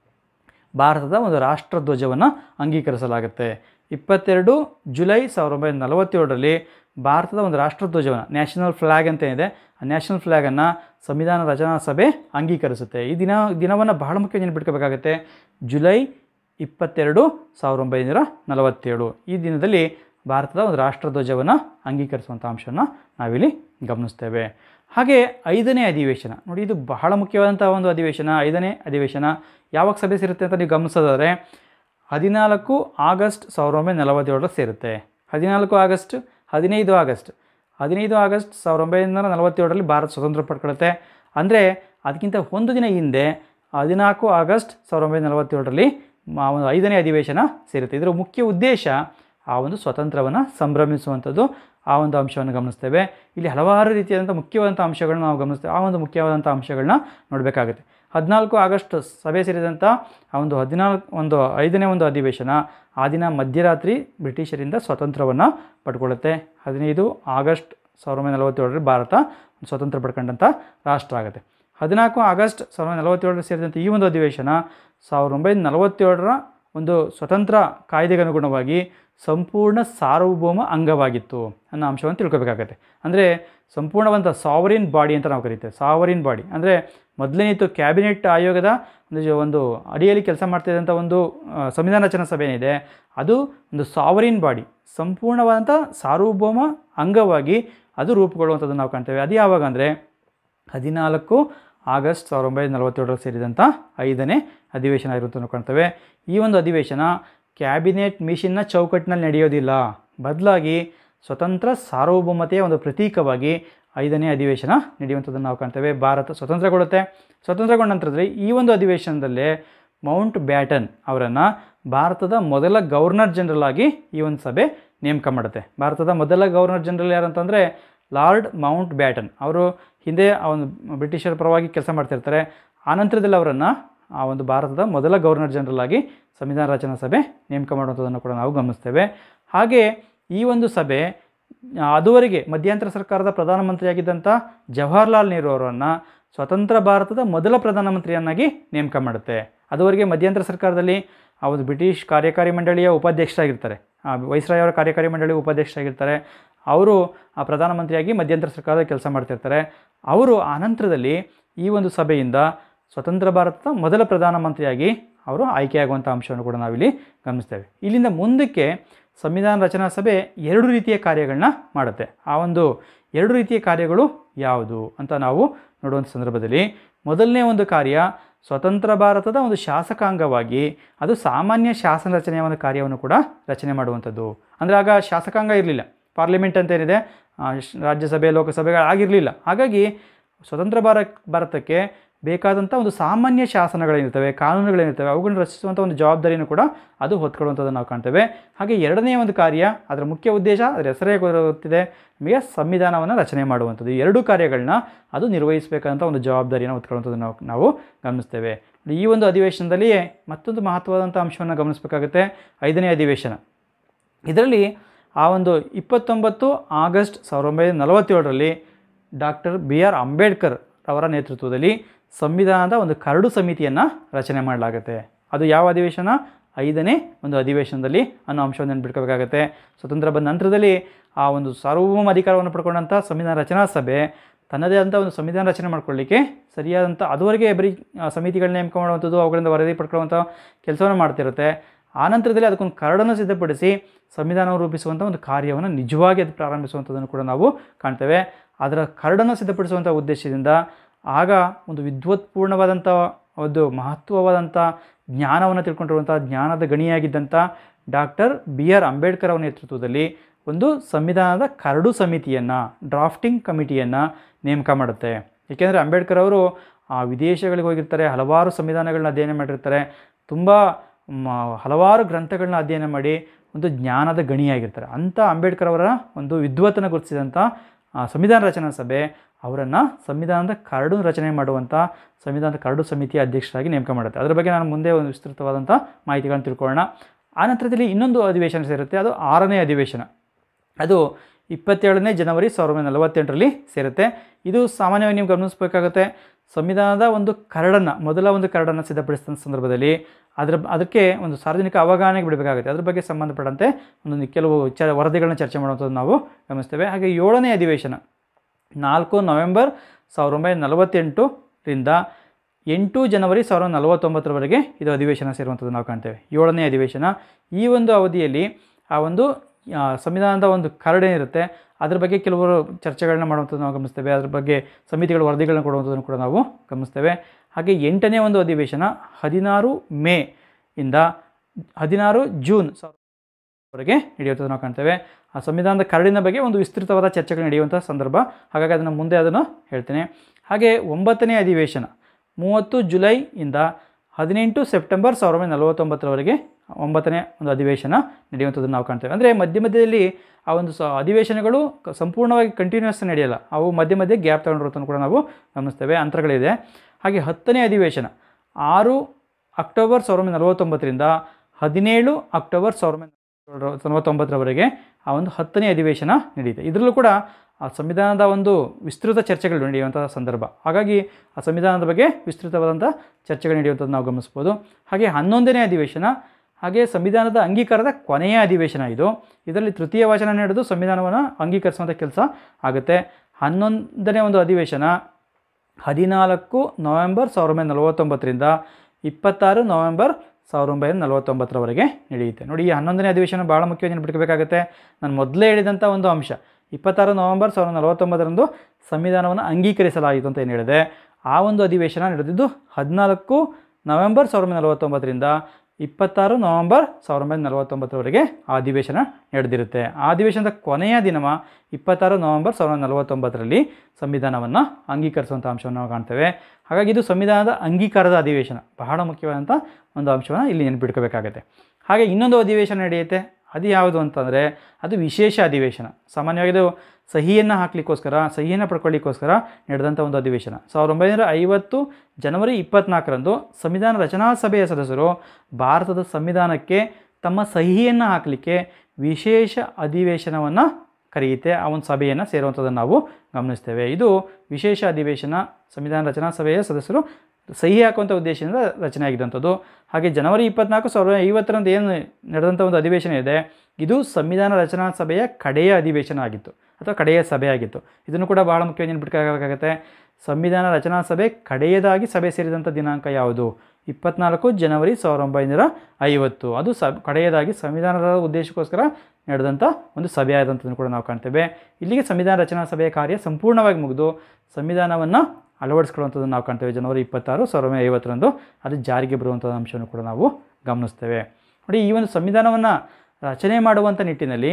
ಭಾರತದ ಒಂದು ರಾಷ್ಟ್ರಧ್ವಜವನ್ನು ಅಂಗೀಕರಿಸಲಾಗುತ್ತೆ ಇಪ್ಪತ್ತೆರಡು ಜುಲೈ ಸಾವಿರದ ಒಂಬೈನೂರ ನಲವತ್ತೇಳರಲ್ಲಿ ಭಾರತದ ಒಂದು ರಾಷ್ಟ್ರಧ್ವಜವನ್ನು ನ್ಯಾಷನಲ್ ಫ್ಲ್ಯಾಗ್ ಅಂತ ಏನಿದೆ ಆ ನ್ಯಾಷನಲ್ ಫ್ಲ್ಯಾಗನ್ನು ಸಂವಿಧಾನ ರಚನಾ ಸಭೆ ಅಂಗೀಕರಿಸುತ್ತೆ ಈ ದಿನ ದಿನವನ್ನು ಬಹಳ ಮುಖ್ಯ ನೆನಪಿಟ್ಕೋಬೇಕಾಗುತ್ತೆ ಜುಲೈ ಇಪ್ಪತ್ತೆರಡು ಸಾವಿರದ ಒಂಬೈನೂರ ನಲವತ್ತೇಳು ಈ ದಿನದಲ್ಲಿ ಭಾರತದ ಒಂದು ರಾಷ್ಟ್ರಧ್ವಜವನ್ನು ಅಂಗೀಕರಿಸುವಂಥ ಅಂಶವನ್ನು ನಾವಿಲ್ಲಿ ಗಮನಿಸ್ತೇವೆ ಹಾಗೆ ಐದನೇ ಅಧಿವೇಶನ ನೋಡಿ ಇದು ಬಹಳ ಮುಖ್ಯವಾದಂಥ ಒಂದು ಅಧಿವೇಶನ ಐದನೇ ಅಧಿವೇಶನ ಯಾವಾಗ ಸಭೆ ಸೇರುತ್ತೆ ಅಂತ ನೀವು ಗಮನಿಸೋದಾದರೆ ಹದಿನಾಲ್ಕು ಆಗಸ್ಟ್ ಸಾವಿರದ ಒಂಬೈನೂರ ನಲವತ್ತೇಳರಲ್ಲಿ ಸೇರುತ್ತೆ ಹದಿನಾಲ್ಕು ಆಗಸ್ಟ್ ಹದಿನೈದು ಆಗಸ್ಟ್ ಹದಿನೈದು ಆಗಸ್ಟ್ ಸಾವಿರದ ಒಂಬೈನೂರ ನಲವತ್ತೇಳರಲ್ಲಿ ಭಾರತ ಸ್ವತಂತ್ರ ಪಡ್ಕೊಳ್ಳುತ್ತೆ ಅಂದರೆ ಅದಕ್ಕಿಂತ ಒಂದು ದಿನ ಹಿಂದೆ ಹದಿನಾಲ್ಕು ಆಗಸ್ಟ್ ಸಾವಿರದ ಒಂಬೈನೂರ ನಲವತ್ತೇಳರಲ್ಲಿ ಆ ಒಂದು ಐದನೇ ಅಧಿವೇಶನ ಸೇರುತ್ತೆ ಇದರ ಮುಖ್ಯ ಉದ್ದೇಶ ಆ ಒಂದು ಸ್ವತಂತ್ರವನ್ನು ಸಂಭ್ರಮಿಸುವಂಥದ್ದು ಆ ಒಂದು ಅಂಶವನ್ನು ಗಮನಿಸ್ತೇವೆ ಇಲ್ಲಿ ಹಲವಾರು ರೀತಿಯಾದಂಥ ಮುಖ್ಯವಾದಂಥ ಅಂಶಗಳನ್ನ ನಾವು ಗಮನಿಸ್ತೇವೆ ಆ ಒಂದು ಮುಖ್ಯವಾದಂಥ ಅಂಶಗಳನ್ನ ನೋಡಬೇಕಾಗುತ್ತೆ ಹದಿನಾಲ್ಕು ಆಗಸ್ಟ್ ಸಭೆ ಸೇರಿದಂಥ ಆ ಒಂದು ಹದಿನಾಲ್ಕು ಒಂದು ಐದನೇ ಒಂದು ಅಧಿವೇಶನ ಆ ದಿನ ಮಧ್ಯರಾತ್ರಿ ಬ್ರಿಟಿಷರಿಂದ ಸ್ವತಂತ್ರವನ್ನು ಪಡ್ಕೊಳ್ಳುತ್ತೆ ಹದಿನೈದು ಆಗಸ್ಟ್ ಸಾವಿರದ ಒಂಬೈನೂರ ನಲವತ್ತೇಳರಲ್ಲಿ ಭಾರತ ಸ್ವತಂತ್ರ ಪಡ್ಕೊಂಡಂಥ ರಾಷ್ಟ್ರ ಆಗುತ್ತೆ ಹದಿನಾಲ್ಕು ಆಗಸ್ಟ್ ಸಾವಿರದ ಒಂಬೈನೂರ ನಲವತ್ತೇಳರಲ್ಲಿ ಸೇರಿದಂಥ ಈ ಒಂದು ಅಧಿವೇಶನ ಸಾವಿರದ ಒಂಬೈನೂರ ನಲವತ್ತೇಳರ ಒಂದು ಸ್ವತಂತ್ರ ಕಾಯ್ದೆಗೆ ಅನುಗುಣವಾಗಿ ಸಂಪೂರ್ಣ ಸಾರ್ವಭೌಮ ಅಂಗವಾಗಿತ್ತು ಅನ್ನೋ ಅಂಶವನ್ನು ತಿಳ್ಕೊಬೇಕಾಗತ್ತೆ ಅಂದರೆ ಸಂಪೂರ್ಣವಂತ ಸಾವರಿನ್ ಬಾಡಿ ಅಂತ ನಾವು ಕರಿತೇವೆ ಸಾವರಿನ್ ಬಾಡಿ ಅಂದರೆ ಮೊದಲನೇತ್ತು ಕ್ಯಾಬಿನೆಟ್ ಆಯೋಗದ ಒಂದು ಜ- ಒಂದು ಅಡಿಯಲ್ಲಿ ಕೆಲಸ ಮಾಡ್ತಿದ್ದಂಥ ಒಂದು ಆ, ಸಂವಿಧಾನ ರಚನಾ ಸಭೆ ಏನಿದೆ ಅದು ಒಂದು ಸಾವರಿನ್ ಬಾಡಿ ಸಂಪೂರ್ಣವಾದಂಥ ಸಾರ್ವಭೌಮ ಅಂಗವಾಗಿ ಅದು ರೂಪುಗೊಳ್ಳುವಂಥದ್ದು ನಾವು ಕಾಣ್ತೇವೆ ಅದು ಯಾವಾಗ ಅಂದರೆ ಹದಿನಾಲ್ಕು ಆಗಸ್ಟ್ ಸಾವಿರದ ಒಂಬೈನೂರ ನಲವತ್ತೇಳರಲ್ಲಿ ಸೇರಿದಂಥ ಐದನೇ ಅಧಿವೇಶನ ಆಗಿರುವಂಥದ್ದು ಕಾಣ್ತೇವೆ ಈ ಒಂದು ಅಧಿವೇಶನ ಕ್ಯಾಬಿನೆಟ್ ಮಿಷನ್ನ ಚೌಕಟ್ಟಿನಲ್ಲಿ ನಡೆಯೋದಿಲ್ಲ ಬದಲಾಗಿ ಸ್ವತಂತ್ರ ಸಾರ್ವಭೌಮತೆಯ ಒಂದು ಪ್ರತೀಕವಾಗಿ ಐದನೇ ಅಧಿವೇಶನ ನಡೆಯುವಂಥದ್ದನ್ನು ನಾವು ಕಾಣ್ತೇವೆ ಭಾರತ ಸ್ವತಂತ್ರಗೊಳ್ಳುತ್ತೆ ಸ್ವತಂತ್ರಗೊಂಡ ನಂತರದಲ್ಲಿ ಈ ಒಂದು ಅಧಿವೇಶನದಲ್ಲೇ ಮೌಂಟ್ ಬ್ಯಾಟನ್ ಅವರನ್ನು ಭಾರತದ ಮೊದಲ ಗವರ್ನರ್ ಜನರಲ್ ಆಗಿ ಈ ಒಂದು ಸಭೆ ನೇಮಕ ಮಾಡುತ್ತೆ ಭಾರತದ ಮೊದಲ ಗವರ್ನರ್ ಜನರಲ್ ಯಾರಂತಂದರೆ ಲಾರ್ಡ್ ಮೌಂಟ್ ಬ್ಯಾಟನ್ ಅವರು ಹಿಂದೆ ಆ ಒಂದು ಬ್ರಿಟಿಷರ ಪರವಾಗಿ ಕೆಲಸ ಮಾಡ್ತಿರ್ತಾರೆ ಆನಂತರದಲ್ಲಿ ಅವರನ್ನು ಆ ಒಂದು ಭಾರತದ ಮೊದಲ ಗವರ್ನರ್ ಜನರಲ್ ಆಗಿ ಸಂವಿಧಾನ ರಚನಾ ಸಭೆ ನೇಮಕ ಮಾಡುವಂಥದ್ದನ್ನು ಕೂಡ ನಾವು ಗಮನಿಸ್ತೇವೆ ಹಾಗೆ ಈ ಒಂದು ಸಭೆ ಆ, ಅದುವರೆಗೆ ಮಧ್ಯಂತರ ಸರ್ಕಾರದ ಪ್ರಧಾನಮಂತ್ರಿಯಾಗಿದ್ದಂಥ ಜವಾಹರ್ಲಾಲ್ ನೆಹರು ಅವರನ್ನು ಸ್ವತಂತ್ರ ಭಾರತದ ಮೊದಲ ಪ್ರಧಾನಮಂತ್ರಿಯನ್ನಾಗಿ ನೇಮಕ ಮಾಡುತ್ತೆ ಅದುವರೆಗೆ ಮಧ್ಯಂತರ ಸರ್ಕಾರದಲ್ಲಿ ಆ ಒಂದು ಬ್ರಿಟಿಷ್ ಕಾರ್ಯಕಾರಿ ಮಂಡಳಿಯ ಉಪಾಧ್ಯಕ್ಷರಾಗಿರ್ತಾರೆ ಆ ವೈಸ್ರಾಯ್ ಅವರ ಕಾರ್ಯಕಾರಿ ಮಂಡಳಿಯ ಉಪಾಧ್ಯಕ್ಷರಾಗಿರ್ತಾರೆ ಅವರು ಆ ಪ್ರಧಾನಮಂತ್ರಿಯಾಗಿ ಮಧ್ಯಂತರ ಸರ್ಕಾರದ ಕೆಲಸ ಮಾಡ್ತಿರ್ತಾರೆ ಅವರು ಆನಂತರದಲ್ಲಿ ಈ ಒಂದು ಸಭೆಯಿಂದ ಸ್ವತಂತ್ರ ಭಾರತದ ಮೊದಲ ಪ್ರಧಾನಮಂತ್ರಿಯಾಗಿ ಅವರು ಆಯ್ಕೆಯಾಗುವಂಥ ಅಂಶವನ್ನು ಕೂಡ ನಾವಿಲ್ಲಿ ಗಮನಿಸ್ತೇವೆ ಇಲ್ಲಿಂದ ಮುಂದಕ್ಕೆ ಸಂವಿಧಾನ ರಚನಾ ಸಭೆ ಎರಡು ರೀತಿಯ ಕಾರ್ಯಗಳನ್ನ ಮಾಡುತ್ತೆ ಆ ಒಂದು ಎರಡು ರೀತಿಯ ಕಾರ್ಯಗಳು ಯಾವುದು ಅಂತ ನಾವು ನೋಡುವಂಥ ಸಂದರ್ಭದಲ್ಲಿ ಮೊದಲನೇ ಒಂದು ಕಾರ್ಯ ಸ್ವತಂತ್ರ ಭಾರತದ ಒಂದು ಶಾಸಕಾಂಗವಾಗಿ ಅದು ಸಾಮಾನ್ಯ ಶಾಸನ ರಚನೆಯ ಒಂದು ಕಾರ್ಯವನ್ನು ಕೂಡ ರಚನೆ ಮಾಡುವಂಥದ್ದು ಅಂದರೆ ಆಗ ಶಾಸಕಾಂಗ ಇರಲಿಲ್ಲ ಪಾರ್ಲಿಮೆಂಟ್ ಅಂತ ಏನಿದೆ ಆ, ಶ್- ರಾಜ್ಯಸಭೆ ಲೋಕಸಭೆಗಳು ಆಗಿರಲಿಲ್ಲ ಹಾಗಾಗಿ ಸ್ವತಂತ್ರ ಭಾರತ ಭಾರತಕ್ಕೆ ಬೇಕಾದಂಥ ಒಂದು ಸಾಮಾನ್ಯ ಶಾಸನಗಳೇನಿರ್ತವೆ ಕಾನೂನುಗಳೇನಿರ್ತವೆ ಅವುಗಳನ್ನ ರಚಿಸುವಂಥ ಒಂದು ಜವಾಬ್ದಾರಿಯನ್ನು ಕೂಡ ಅದು ಹೊತ್ಕೊಳ್ಳುವಂಥದ್ದನ್ನು ನಾವು ಕಾಣ್ತೇವೆ ಹಾಗೆ ಎರಡನೇ ಒಂದು ಕಾರ್ಯ ಅದರ ಮುಖ್ಯ ಉದ್ದೇಶ ಅದರ ಹೆಸರೇ ಗೊತ್ತಿದೆ ನಮಗೆ ಸಂವಿಧಾನವನ್ನು ರಚನೆ ಮಾಡುವಂಥದ್ದು ಈ ಎರಡು ಕಾರ್ಯಗಳನ್ನ ಅದು ನಿರ್ವಹಿಸಬೇಕಂತ ಒಂದು ಜವಾಬ್ದಾರಿಯನ್ನು ಹೊತ್ಕೊಳ್ಳುವಂಥದ್ದು ನಾವು ನಾವು ಗಮನಿಸ್ತೇವೆ ಈ ಒಂದು ಅಧಿವೇಶನದಲ್ಲಿಯೇ ಮತ್ತೊಂದು ಮಹತ್ವವಾದಂಥ ಅಂಶವನ್ನು ಗಮನಿಸಬೇಕಾಗುತ್ತೆ ಐದನೇ ಅಧಿವೇಶನ ಇದರಲ್ಲಿ ಆ ಒಂದು ಇಪ್ಪತ್ತೊಂಬತ್ತು ಆಗಸ್ಟ್ ಸಾವಿರದ ಒಂಬೈನೂರ ನಲವತ್ತೇಳರಲ್ಲಿ ಡಾಕ್ಟರ್ ಬಿ ಆರ್ ಅಂಬೇಡ್ಕರ್ ಅವರ ನೇತೃತ್ವದಲ್ಲಿ ಸಂವಿಧಾನದ ಒಂದು ಕರಡು ಸಮಿತಿಯನ್ನು ರಚನೆ ಮಾಡಲಾಗುತ್ತೆ ಅದು ಯಾವ ಅಧಿವೇಶನ ಐದನೇ ಒಂದು ಅಧಿವೇಶನದಲ್ಲಿ ಅನ್ನೋ ಅಂಶವನ್ನು ನೆನ್ಪಿಟ್ಕೋಬೇಕಾಗತ್ತೆ ಸ್ವತಂತ್ರ ಬಂದ ನಂತರದಲ್ಲಿ ಆ ಒಂದು ಸಾರ್ವಭೌಮ ಅಧಿಕಾರವನ್ನು ಪಡ್ಕೊಂಡಂಥ ಸಂವಿಧಾನ ರಚನಾ ಸಭೆ ತನ್ನದೇ ಆದಂಥ ಒಂದು ಸಂವಿಧಾನ ರಚನೆ ಮಾಡ್ಕೊಳ್ಳಿಕ್ಕೆ ಸರಿಯಾದಂಥ ಅದುವರೆಗೆ ಬರೀ ಆ, ಸಮಿತಿಗಳನ್ನ ನೇಮಕ ಮಾಡುವಂಥದ್ದು ಅವುಗಳಿಂದ ವರದಿ ಪಡ್ಕೊಳ್ಳುವಂಥ ಕೆಲಸವನ್ನು ಮಾಡ್ತಿರುತ್ತೆ ಆನಂತರದಲ್ಲಿ ಅದಕ್ಕೊಂದು ಕರಡನ್ನು ಸಿದ್ಧಪಡಿಸಿ ಸಂವಿಧಾನವನ್ನು ರೂಪಿಸುವಂಥ ಒಂದು ಕಾರ್ಯವನ್ನು ನಿಜವಾಗಿ ಅದು ಪ್ರಾರಂಭಿಸುವಂಥದ್ದನ್ನು ಕೂಡ ನಾವು ಕಾಣ್ತೇವೆ ಅದರ ಕರಡನ್ನು ಸಿದ್ಧಪಡಿಸುವಂಥ ಉದ್ದೇಶದಿಂದ ಆಗ ಒಂದು ವಿದ್ವತ್ಪೂರ್ಣವಾದಂಥ ಒಂದು ಮಹತ್ವವಾದಂಥ ಜ್ಞಾನವನ್ನು ತಿಳ್ಕೊಂಡಿರುವಂಥ ಜ್ಞಾನದ ಗಣಿಯಾಗಿದ್ದಂಥ ಡಾಕ್ಟರ್ ಬಿ ಆರ್ ಅಂಬೇಡ್ಕರ್ ಅವರ ನೇತೃತ್ವದಲ್ಲಿ ಒಂದು ಸಂವಿಧಾನದ ಕರಡು ಸಮಿತಿಯನ್ನು ಡ್ರಾಫ್ಟಿಂಗ್ ಕಮಿಟಿಯನ್ನು ನೇಮಕ ಮಾಡುತ್ತೆ ಏಕೆಂದರೆ ಅಂಬೇಡ್ಕರ್ ಅವರು ಆ ವಿದೇಶಗಳಿಗೆ ಹೋಗಿರ್ತಾರೆ ಹಲವಾರು ಸಂವಿಧಾನಗಳನ್ನ ಅಧ್ಯಯನ ಮಾಡಿರ್ತಾರೆ ತುಂಬ ಮ, ಹಲವಾರು ಗ್ರಂಥಗಳನ್ನ ಅಧ್ಯಯನ ಮಾಡಿ ಒಂದು ಜ್ಞಾನದ ಗಣಿಯಾಗಿರ್ತಾರೆ ಅಂಥ ಅಂಬೇಡ್ಕರ್ ಅವರ ಒಂದು ವಿದ್ವತ್ತನ್ನು ಗುರುತಿಸಿದಂಥ ಆ, ಸಂವಿಧಾನ ರಚನಾ ಸಭೆ ಅವರನ್ನು ಸಂವಿಧಾನದ ಕರಡು ರಚನೆ ಮಾಡುವಂಥ ಸಂವಿಧಾನದ ಕರಡು ಸಮಿತಿಯ ಅಧ್ಯಕ್ಷರಾಗಿ ನೇಮಕ ಮಾಡುತ್ತೆ ಅದರ ಬಗ್ಗೆ ನಾನು ಮುಂದೆ ಒಂದು ವಿಸ್ತೃತವಾದಂಥ ಮಾಹಿತಿಗಳನ್ನು ತಿಳ್ಕೊಳ್ಳೋಣ ಆನಂತರದಲ್ಲಿ ಇನ್ನೊಂದು ಅಧಿವೇಶನ ಸೇರುತ್ತೆ ಅದು ಆರನೇ ಅಧಿವೇಶನ ಅದು ಇಪ್ಪತ್ತೇಳನೇ ಜನವರಿ ಸಾವಿರದ ಒಂಬೈನೂರ ನಲವತ್ತೆಂಟರಲ್ಲಿ ಸೇರುತ್ತೆ ಇದು ಸಾಮಾನ್ಯವಾಗಿ ನೀವು ಗಮನಿಸಬೇಕಾಗುತ್ತೆ ಸಂವಿಧಾನದ ಒಂದು ಕರಡನ್ನು ಮೊದಲ ಒಂದು ಕರಡನ್ನು ಸಿದ್ಧಪಡಿಸಿದ ಸಂದರ್ಭದಲ್ಲಿ ಅದರ ಅದಕ್ಕೆ ಒಂದು ಸಾರ್ವಜನಿಕ ಅವಗಾಹನೆಗೆ ಬಿಡಬೇಕಾಗುತ್ತೆ ಅದ್ರ ಬಗ್ಗೆ ಸಂಬಂಧಪಟ್ಟಂತೆ ಒಂದೊಂದು ಕೆಲವು ಚ ವರದಿಗಳನ್ನ ಚರ್ಚೆ ಮಾಡುವಂಥದ್ದು ನಾವು ಗಮನಿಸ್ತೇವೆ ಹಾಗೆ ಏಳನೇ ಅಧಿವೇಶನ ನಾಲ್ಕು ನವೆಂಬರ್ ಸಾವಿರದ ಒಂಬೈನೂರ ನಲವತ್ತೆಂಟರಿಂದ ಎಂಟು ಜನವರಿ ಸಾವಿರದ ನಲವತ್ತೊಂಬತ್ತರವರೆಗೆ ಇದು ಅಧಿವೇಶನ ಸೇರುವಂಥದ್ದು ನಾವು ಕಾಣ್ತೇವೆ ಏಳನೇ ಅಧಿವೇಶನ ಈ ಒಂದು ಅವಧಿಯಲ್ಲಿ ಆ ಒಂದು ಆ, ಸಂವಿಧಾನದ ಒಂದು ಕರಡೇನಿರುತ್ತೆ ಅದ್ರ ಬಗ್ಗೆ ಕೆಲವರು ಚರ್ಚೆಗಳನ್ನ ಮಾಡುವಂಥದ್ದು ನಾವು ಗಮನಿಸ್ತೇವೆ ಅದ್ರ ಬಗ್ಗೆ ಸಮಿತಿಗಳ ವರದಿಗಳನ್ನ ಕೊಡುವಂಥದ್ದನ್ನು ಕೂಡ ನಾವು ಗಮನಿಸ್ತೇವೆ ಹಾಗೆ ಎಂಟನೇ ಒಂದು ಅಧಿವೇಶನ ಹದಿನಾರು ಮೇ ಇಂದ ಹದಿನಾರು ಜೂನ್ ಸಾವಿರದ ವರೆಗೆ ನಡೆಯುವಂಥದ್ದು ನಾವು ಕಾಣ್ತೇವೆ ಆ ಸಂವಿಧಾನದ ಕರಡಿನ ಬಗ್ಗೆ ಒಂದು ವಿಸ್ತೃತವಾದ ಚರ್ಚೆಗಳು ನಡೆಯುವಂಥ ಸಂದರ್ಭ ಹಾಗಾಗಿ ಅದನ್ನು ಮುಂದೆ ಅದನ್ನು ಹೇಳ್ತೇನೆ ಹಾಗೆ ಒಂಬತ್ತನೇ ಅಧಿವೇಶನ ಮೂವತ್ತು ಜುಲೈ ಇಂದ ಹದಿನೆಂಟು ಸೆಪ್ಟೆಂಬರ್ ಸಾವಿರದ ಒಂಬೈನೂರ ನಲವತ್ತೊಂಬತ್ತರವರೆಗೆ ಒಂಬತ್ತನೇ ಒಂದು ಅಧಿವೇಶನ ನಡೆಯುವಂಥದ್ದನ್ನು ನಾವು ಕಾಣ್ತೇವೆ ಅಂದರೆ ಮಧ್ಯ ಮಧ್ಯದಲ್ಲಿ ಆ ಒಂದು ಸ ಅಧಿವೇಶನಗಳು ಕ- ಸಂಪೂರ್ಣವಾಗಿ ಕಂಟಿನ್ಯೂಸ್ ನಡೆಯಲ್ಲ ಅವು ಮಧ್ಯೆ ಮಧ್ಯೆ ಗ್ಯಾಪ್ ತಗೊಂಡಿರೋದನ್ನು ಕೂಡ ನಾವು ಗಮನಿಸ್ತೇವೆ ಅಂತರಗಳಿದೆ ಹಾಗೆ ಹತ್ತನೇ ಅಧಿವೇಶನ ಆರು ಅಕ್ಟೋಬರ್ ಸಾವಿರದ ಒಂಬೈನೂರ ನಲವತ್ತೊಂಬತ್ತರಿಂದ ಹದಿನೇಳು ಅಕ್ಟೋಬರ್ ಸಾವಿರದ ಒಂಬೈನೂರ ನಲವತ್ತೊಂಬತ್ತರವರೆಗೆ ಆ ಒಂದು ಹತ್ತನೇ ಅಧಿವೇಶನ ನಡೆಯುತ್ತೆ ಇದರಲ್ಲೂ ಕೂಡ ಆ ಸಂವಿಧಾನದ ಒಂದು ವಿಸ್ತೃತ ಚರ್ಚೆಗಳು ನಡೆಯುವಂಥ ಸಂದರ್ಭ ಹಾಗಾಗಿ ಆ ಸಂವಿಧಾನದ ಬಗ್ಗೆ ವಿಸ್ತೃತವಾದಂಥ ಚರ್ಚೆಗಳು ನಡೆಯುವಂಥದ್ದು ನಾವು ಗಮನಿಸ್ಬೋದು ಹಾಗೆ ಹನ್ನೊಂದನೇ ಅಧಿವೇಶನ ಹಾಗೆ ಸಂವಿಧಾನದ ಅಂಗೀಕಾರದ ಕೊನೆಯ ಅಧಿವೇಶನ ಇದು ಇದರಲ್ಲಿ ತೃತೀಯ ವಚನ ನಡೆದು ಸಂವಿಧಾನವನ್ನು ಅಂಗೀಕರಿಸುವಂಥ ಕೆಲಸ ಆಗುತ್ತೆ ಹನ್ನೊಂದನೇ ಒಂದು ಅಧಿವೇಶನ ಹದಿನಾಲ್ಕು ನವೆಂಬರ್ ಸಾವಿರದ ಒಂಬೈನೂರ ನಲವತ್ತೊಂಬತ್ತರಿಂದ ಇಪ್ಪತ್ತಾರು ನವೆಂಬರ್ ಸಾವಿರದ ಒಂಬೈನೂರ ನಲವತ್ತೊಂಬತ್ತರವರೆಗೆ ನಡೆಯುತ್ತೆ ನೋಡಿ ಈ ಹನ್ನೊಂದನೇ ಅಧಿವೇಶನ ಭಾಳ ಮುಖ್ಯವಾಗಿ ನೆನಪಿಟ್ಕೋಬೇಕಾಗುತ್ತೆ ನಾನು ಮೊದಲೇ ಹೇಳಿದಂಥ ಒಂದು ಅಂಶ ಇಪ್ಪತ್ತಾರು ನವೆಂಬರ್ ಸಾವಿರದ ನಲವತ್ತೊಂಬತ್ತರಂದು ಸಂವಿಧಾನವನ್ನು ಅಂಗೀಕರಿಸಲಾಯಿತು ಅಂತ ಏನು ಹೇಳಿದೆ ಆ ಒಂದು ಅಧಿವೇಶನ ನಡೆದಿದ್ದು ಹದಿನಾಲ್ಕು ನವೆಂಬರ್ ಸಾವಿರದ ಒಂಬೈನೂರ ನಲವತ್ತೊಂಬತ್ತರಿಂದ ಇಪ್ಪತ್ತಾರು ನವೆಂಬರ್ ಸಾವಿರದ ಒಂಬೈನೂರ ನಲವತ್ತೊಂಬತ್ತರವರೆಗೆ ಆ ಅಧಿವೇಶನ ನಡೆದಿರುತ್ತೆ ಆ ಅಧಿವೇಶನದ ಕೊನೆಯ ದಿನವ ಇಪ್ಪತ್ತಾರು ನವೆಂಬರ್ ಸಾವಿರದ ಒಂಬೈನೂರ ನಲವತ್ತೊಂಬತ್ತರಲ್ಲಿ ಸಂವಿಧಾನವನ್ನು ಅಂಗೀಕರಿಸುವಂಥ ಅಂಶವನ್ನು ನಾವು ಕಾಣ್ತೇವೆ ಹಾಗಾಗಿ ಇದು ಸಂವಿಧಾನದ ಅಂಗೀಕಾರದ ಅಧಿವೇಶನ ಬಹಳ ಮುಖ್ಯವಾದಂಥ ಒಂದು ಅಂಶವನ್ನು ಇಲ್ಲಿ ನೆನಪಿಟ್ಕೋಬೇಕಾಗತ್ತೆ ಹಾಗೆ ಇನ್ನೊಂದು ಅಧಿವೇಶನ ನಡೆಯುತ್ತೆ ಅದು ಯಾವುದು ಅಂತಂದರೆ ಅದು ವಿಶೇಷ ಅಧಿವೇಶನ ಸಾಮಾನ್ಯವಾಗಿ ಇದು ಸಹಿಯನ್ನು ಹಾಕಲಿಕ್ಕೋಸ್ಕರ ಸಹಿಯನ್ನು ಪಡ್ಕೊಳ್ಳಿಕ್ಕೋಸ್ಕರ ನಡೆದಂಥ ಒಂದು ಅಧಿವೇಶನ ಸಾವಿರದ ಒಂಬೈನೂರ ಐವತ್ತು ಜನವರಿ ಇಪ್ಪತ್ನಾಲ್ಕರಂದು ಸಂವಿಧಾನ ರಚನಾ ಸಭೆಯ ಸದಸ್ಯರು ಭಾರತದ ಸಂವಿಧಾನಕ್ಕೆ ತಮ್ಮ ಸಹಿಯನ್ನು ಹಾಕಲಿಕ್ಕೆ ವಿಶೇಷ ಅಧಿವೇಶನವನ್ನು ಕರೆಯುತ್ತೆ ಆ ಒಂದು ಸಭೆಯನ್ನು ಸೇರುವಂಥದ್ದನ್ನು ನಾವು ಗಮನಿಸ್ತೇವೆ ಇದು ವಿಶೇಷ ಅಧಿವೇಶನ ಸಂವಿಧಾನ ರಚನಾ ಸಭೆಯ ಸದಸ್ಯರು ಸಹಿ ಹಾಕುವಂಥ ಉದ್ದೇಶದಿಂದ ರಚನೆ ಆಗಿದ್ದಂಥದ್ದು ಹಾಗೆ ಜನವರಿ ಇಪ್ಪತ್ನಾಲ್ಕು ಸಾವಿರದ ಐವತ್ತರಂದು ಏನು ನಡೆದಂಥ ಒಂದು ಅಧಿವೇಶನ ಇದೆ ಇದು ಸಂವಿಧಾನ ರಚನಾ ಸಭೆಯ ಕಡೆಯ ಅಧಿವೇಶನ ಆಗಿತ್ತು ಅಥವಾ ಕಡೆಯ ಸಭೆ ಆಗಿತ್ತು ಇದನ್ನು ಕೂಡ ಬಹಳ ಮುಖ್ಯವಾಗಿ ನೆನ್ಪಿಟ್ಕೋಬೇಕಾಗತ್ತೆ ಸಂವಿಧಾನ ರಚನಾ ಸಭೆ ಕಡೆಯದಾಗಿ ಸಭೆ ಸೇರಿದಂಥ ದಿನಾಂಕ ಯಾವುದು ಇಪ್ಪತ್ನಾಲ್ಕು ಜನವರಿ ಸಾವಿರದ ಒಂಬೈನೂರ ಐವತ್ತು ಅದು ಸ ಕಡೆಯದಾಗಿ ಸಂವಿಧಾನದ ಉದ್ದೇಶಕ್ಕೋಸ್ಕರ ನಡೆದಂಥ ಒಂದು ಸಭೆ ಆದಂಥದ್ದನ್ನು ಕೂಡ ನಾವು ಕಾಣ್ತೇವೆ ಇಲ್ಲಿಗೆ ಸಂವಿಧಾನ ರಚನಾ ಸಭೆಯ ಕಾರ್ಯ ಸಂಪೂರ್ಣವಾಗಿ ಮುಗಿದು ಸಂವಿಧಾನವನ್ನು ಅಳವಡಿಸ್ಕೊಳ್ಳುವಂಥದ್ದನ್ನು ನಾವು ಕಾಣ್ತೇವೆ ಜನವರಿ ಇಪ್ಪತ್ತಾರು ಸಾವಿರದ ಒಂಬೈನೂರ ಐವತ್ತರಂದು ಅದು ಜಾರಿಗೆ ಬರುವಂಥ ಅಂಶವನ್ನು ಕೂಡ ನಾವು ಗಮನಿಸ್ತೇವೆ ನೋಡಿ ಈ ಒಂದು ಸಂವಿಧಾನವನ್ನು ರಚನೆ ಮಾಡುವಂಥ ನಿಟ್ಟಿನಲ್ಲಿ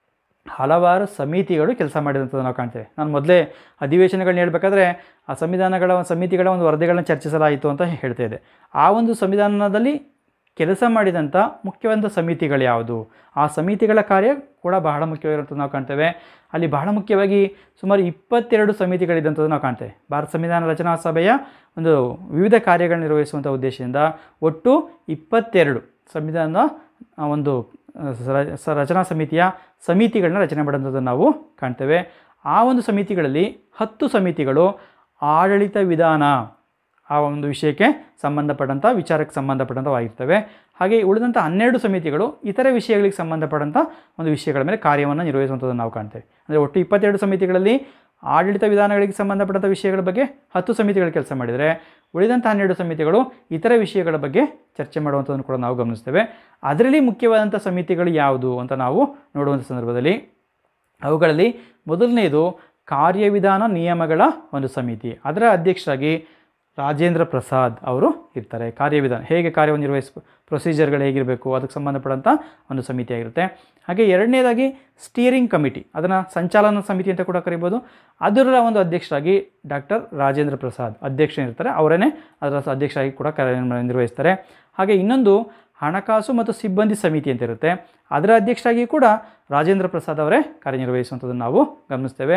ಹಲವಾರು ಸಮಿತಿಗಳು ಕೆಲಸ ಮಾಡಿದಂಥದ್ದು ನಾವು ಕಾಣ್ತೇವೆ ನಾನು ಮೊದಲೇ ಅಧಿವೇಶನಗಳನ್ನ ಹೇಳ್ಬೇಕಾದ್ರೆ ಆ ಸಂವಿಧಾನಗಳ ಸಮಿತಿಗಳ ಒಂದು ವರದಿಗಳನ್ನ ಚರ್ಚಿಸಲಾಯಿತು ಅಂತ ಹೇಳ್ತಾ ಇದ್ದೆ ಆ ಒಂದು ಸಂವಿಧಾನದಲ್ಲಿ ಕೆಲಸ ಮಾಡಿದಂಥ ಮುಖ್ಯವಾದ ಸಮಿತಿಗಳು ಯಾವುದು ಆ ಸಮಿತಿಗಳ ಕಾರ್ಯ ಕೂಡ ಬಹಳ ಮುಖ್ಯವಾಗಿರುವಂಥದ್ದು ನಾವು ಕಾಣ್ತೇವೆ ಅಲ್ಲಿ ಬಹಳ ಮುಖ್ಯವಾಗಿ ಸುಮಾರು ಇಪ್ಪತ್ತೆರಡು ಸಮಿತಿಗಳಿದ್ದಂಥದ್ದು ನಾವು ಕಾಣ್ತೇವೆ ಭಾರತ ಸಂವಿಧಾನ ರಚನಾ ಸಭೆಯ ಒಂದು ವಿವಿಧ ಕಾರ್ಯಗಳನ್ನು ನಿರ್ವಹಿಸುವಂಥ ಉದ್ದೇಶದಿಂದ ಒಟ್ಟು ಇಪ್ಪತ್ತೆರಡು ಸಂವಿಧಾನದ ಆ ಒಂದು ಆ, ಸ- ಸ- ರಚನಾ ಸಮಿತಿಯ ಸಮಿತಿಗಳನ್ನ ರಚನೆ ಮಾಡೋಂಥದ್ದನ್ನು ನಾವು ಕಾಣ್ತೇವೆ ಆ ಒಂದು ಸಮಿತಿಗಳಲ್ಲಿ ಹತ್ತು ಸಮಿತಿಗಳು ಆಡಳಿತ ವಿಧಾನ ಆ ಒಂದು ವಿಷಯಕ್ಕೆ ಸಂಬಂಧಪಟ್ಟಂಥ ವಿಚಾರಕ್ಕೆ ಸಂಬಂಧಪಟ್ಟಂಥವಾಗಿರ್ತವೆ ಹಾಗೆ ಉಳಿದಂಥ ಹನ್ನೆರಡು ಸಮಿತಿಗಳು ಇತರೆ ವಿಷಯಗಳಿಗೆ ಸಂಬಂಧಪಟ್ಟಂಥ ಒಂದು ವಿಷಯಗಳ ಮೇಲೆ ಕಾರ್ಯವನ್ನು ನಿರ್ವಹಿಸುವಂಥದ್ದನ್ನು ನಾವು ಕಾಣ್ತೇವೆ ಅಂದರೆ ಒಟ್ಟು ಇಪ್ಪತ್ತೆರಡು ಸಮಿತಿಗಳಲ್ಲಿ ಆಡಳಿತ ವಿಧಾನಗಳಿಗೆ ಸಂಬಂಧಪಟ್ಟಂಥ ವಿಷಯಗಳ ಬಗ್ಗೆ ಹತ್ತು ಸಮಿತಿಗಳು ಕೆಲಸ ಮಾಡಿದರೆ ಉಳಿದಂಥ ಹನ್ನೆರಡು ಸಮಿತಿಗಳು ಇತರ ವಿಷಯಗಳ ಬಗ್ಗೆ ಚರ್ಚೆ ಮಾಡುವಂಥದ್ದನ್ನು ಕೂಡ ನಾವು ಗಮನಿಸ್ತೇವೆ ಅದರಲ್ಲಿ ಮುಖ್ಯವಾದಂಥ ಸಮಿತಿಗಳು ಯಾವುದು ಅಂತ ನಾವು ನೋಡುವಂಥ ಸಂದರ್ಭದಲ್ಲಿ ಅವುಗಳಲ್ಲಿ ಮೊದಲನೆಯದು ಕಾರ್ಯವಿಧಾನ ನಿಯಮಗಳ ಒಂದು ಸಮಿತಿ ಅದರ ಅಧ್ಯಕ್ಷರಾಗಿ ರಾಜೇಂದ್ರ ಪ್ರಸಾದ್ ಅವರು ಇರ್ತಾರೆ ಕಾರ್ಯವಿಧಾನ ಹೇಗೆ ಕಾರ್ಯವನ್ನು ನಿರ್ವಹಿಸ ಪ್ರೊಸೀಜರ್ಗಳು ಹೇಗಿರಬೇಕು ಅದಕ್ಕೆ ಸಂಬಂಧಪಟ್ಟಂಥ ಒಂದು ಸಮಿತಿ ಆಗಿರುತ್ತೆ ಹಾಗೆ ಎರಡನೇದಾಗಿ ಸ್ಟೀರಿಂಗ್ ಕಮಿಟಿ ಅದನ್ನು ಸಂಚಾಲನಾ ಸಮಿತಿ ಅಂತ ಕೂಡ ಕರಿಬೋದು ಅದರ ಒಂದು ಅಧ್ಯಕ್ಷರಾಗಿ ಡಾಕ್ಟರ್ ರಾಜೇಂದ್ರ ಪ್ರಸಾದ್ ಅಧ್ಯಕ್ಷರಿರ್ತಾರೆ ಅವರೇ ಅದರ ಅಧ್ಯಕ್ಷರಾಗಿ ಕೂಡ ಕಾರ್ಯ ನಿರ್ವಹಿಸ್ತಾರೆ ಹಾಗೆ ಇನ್ನೊಂದು ಹಣಕಾಸು ಮತ್ತು ಸಿಬ್ಬಂದಿ ಸಮಿತಿ ಅಂತ ಇರುತ್ತೆ ಅದರ ಅಧ್ಯಕ್ಷರಾಗಿ ಕೂಡ ರಾಜೇಂದ್ರ ಪ್ರಸಾದ್ ಅವರೇ ಕಾರ್ಯನಿರ್ವಹಿಸುವಂಥದ್ದನ್ನು ನಾವು ಗಮನಿಸ್ತೇವೆ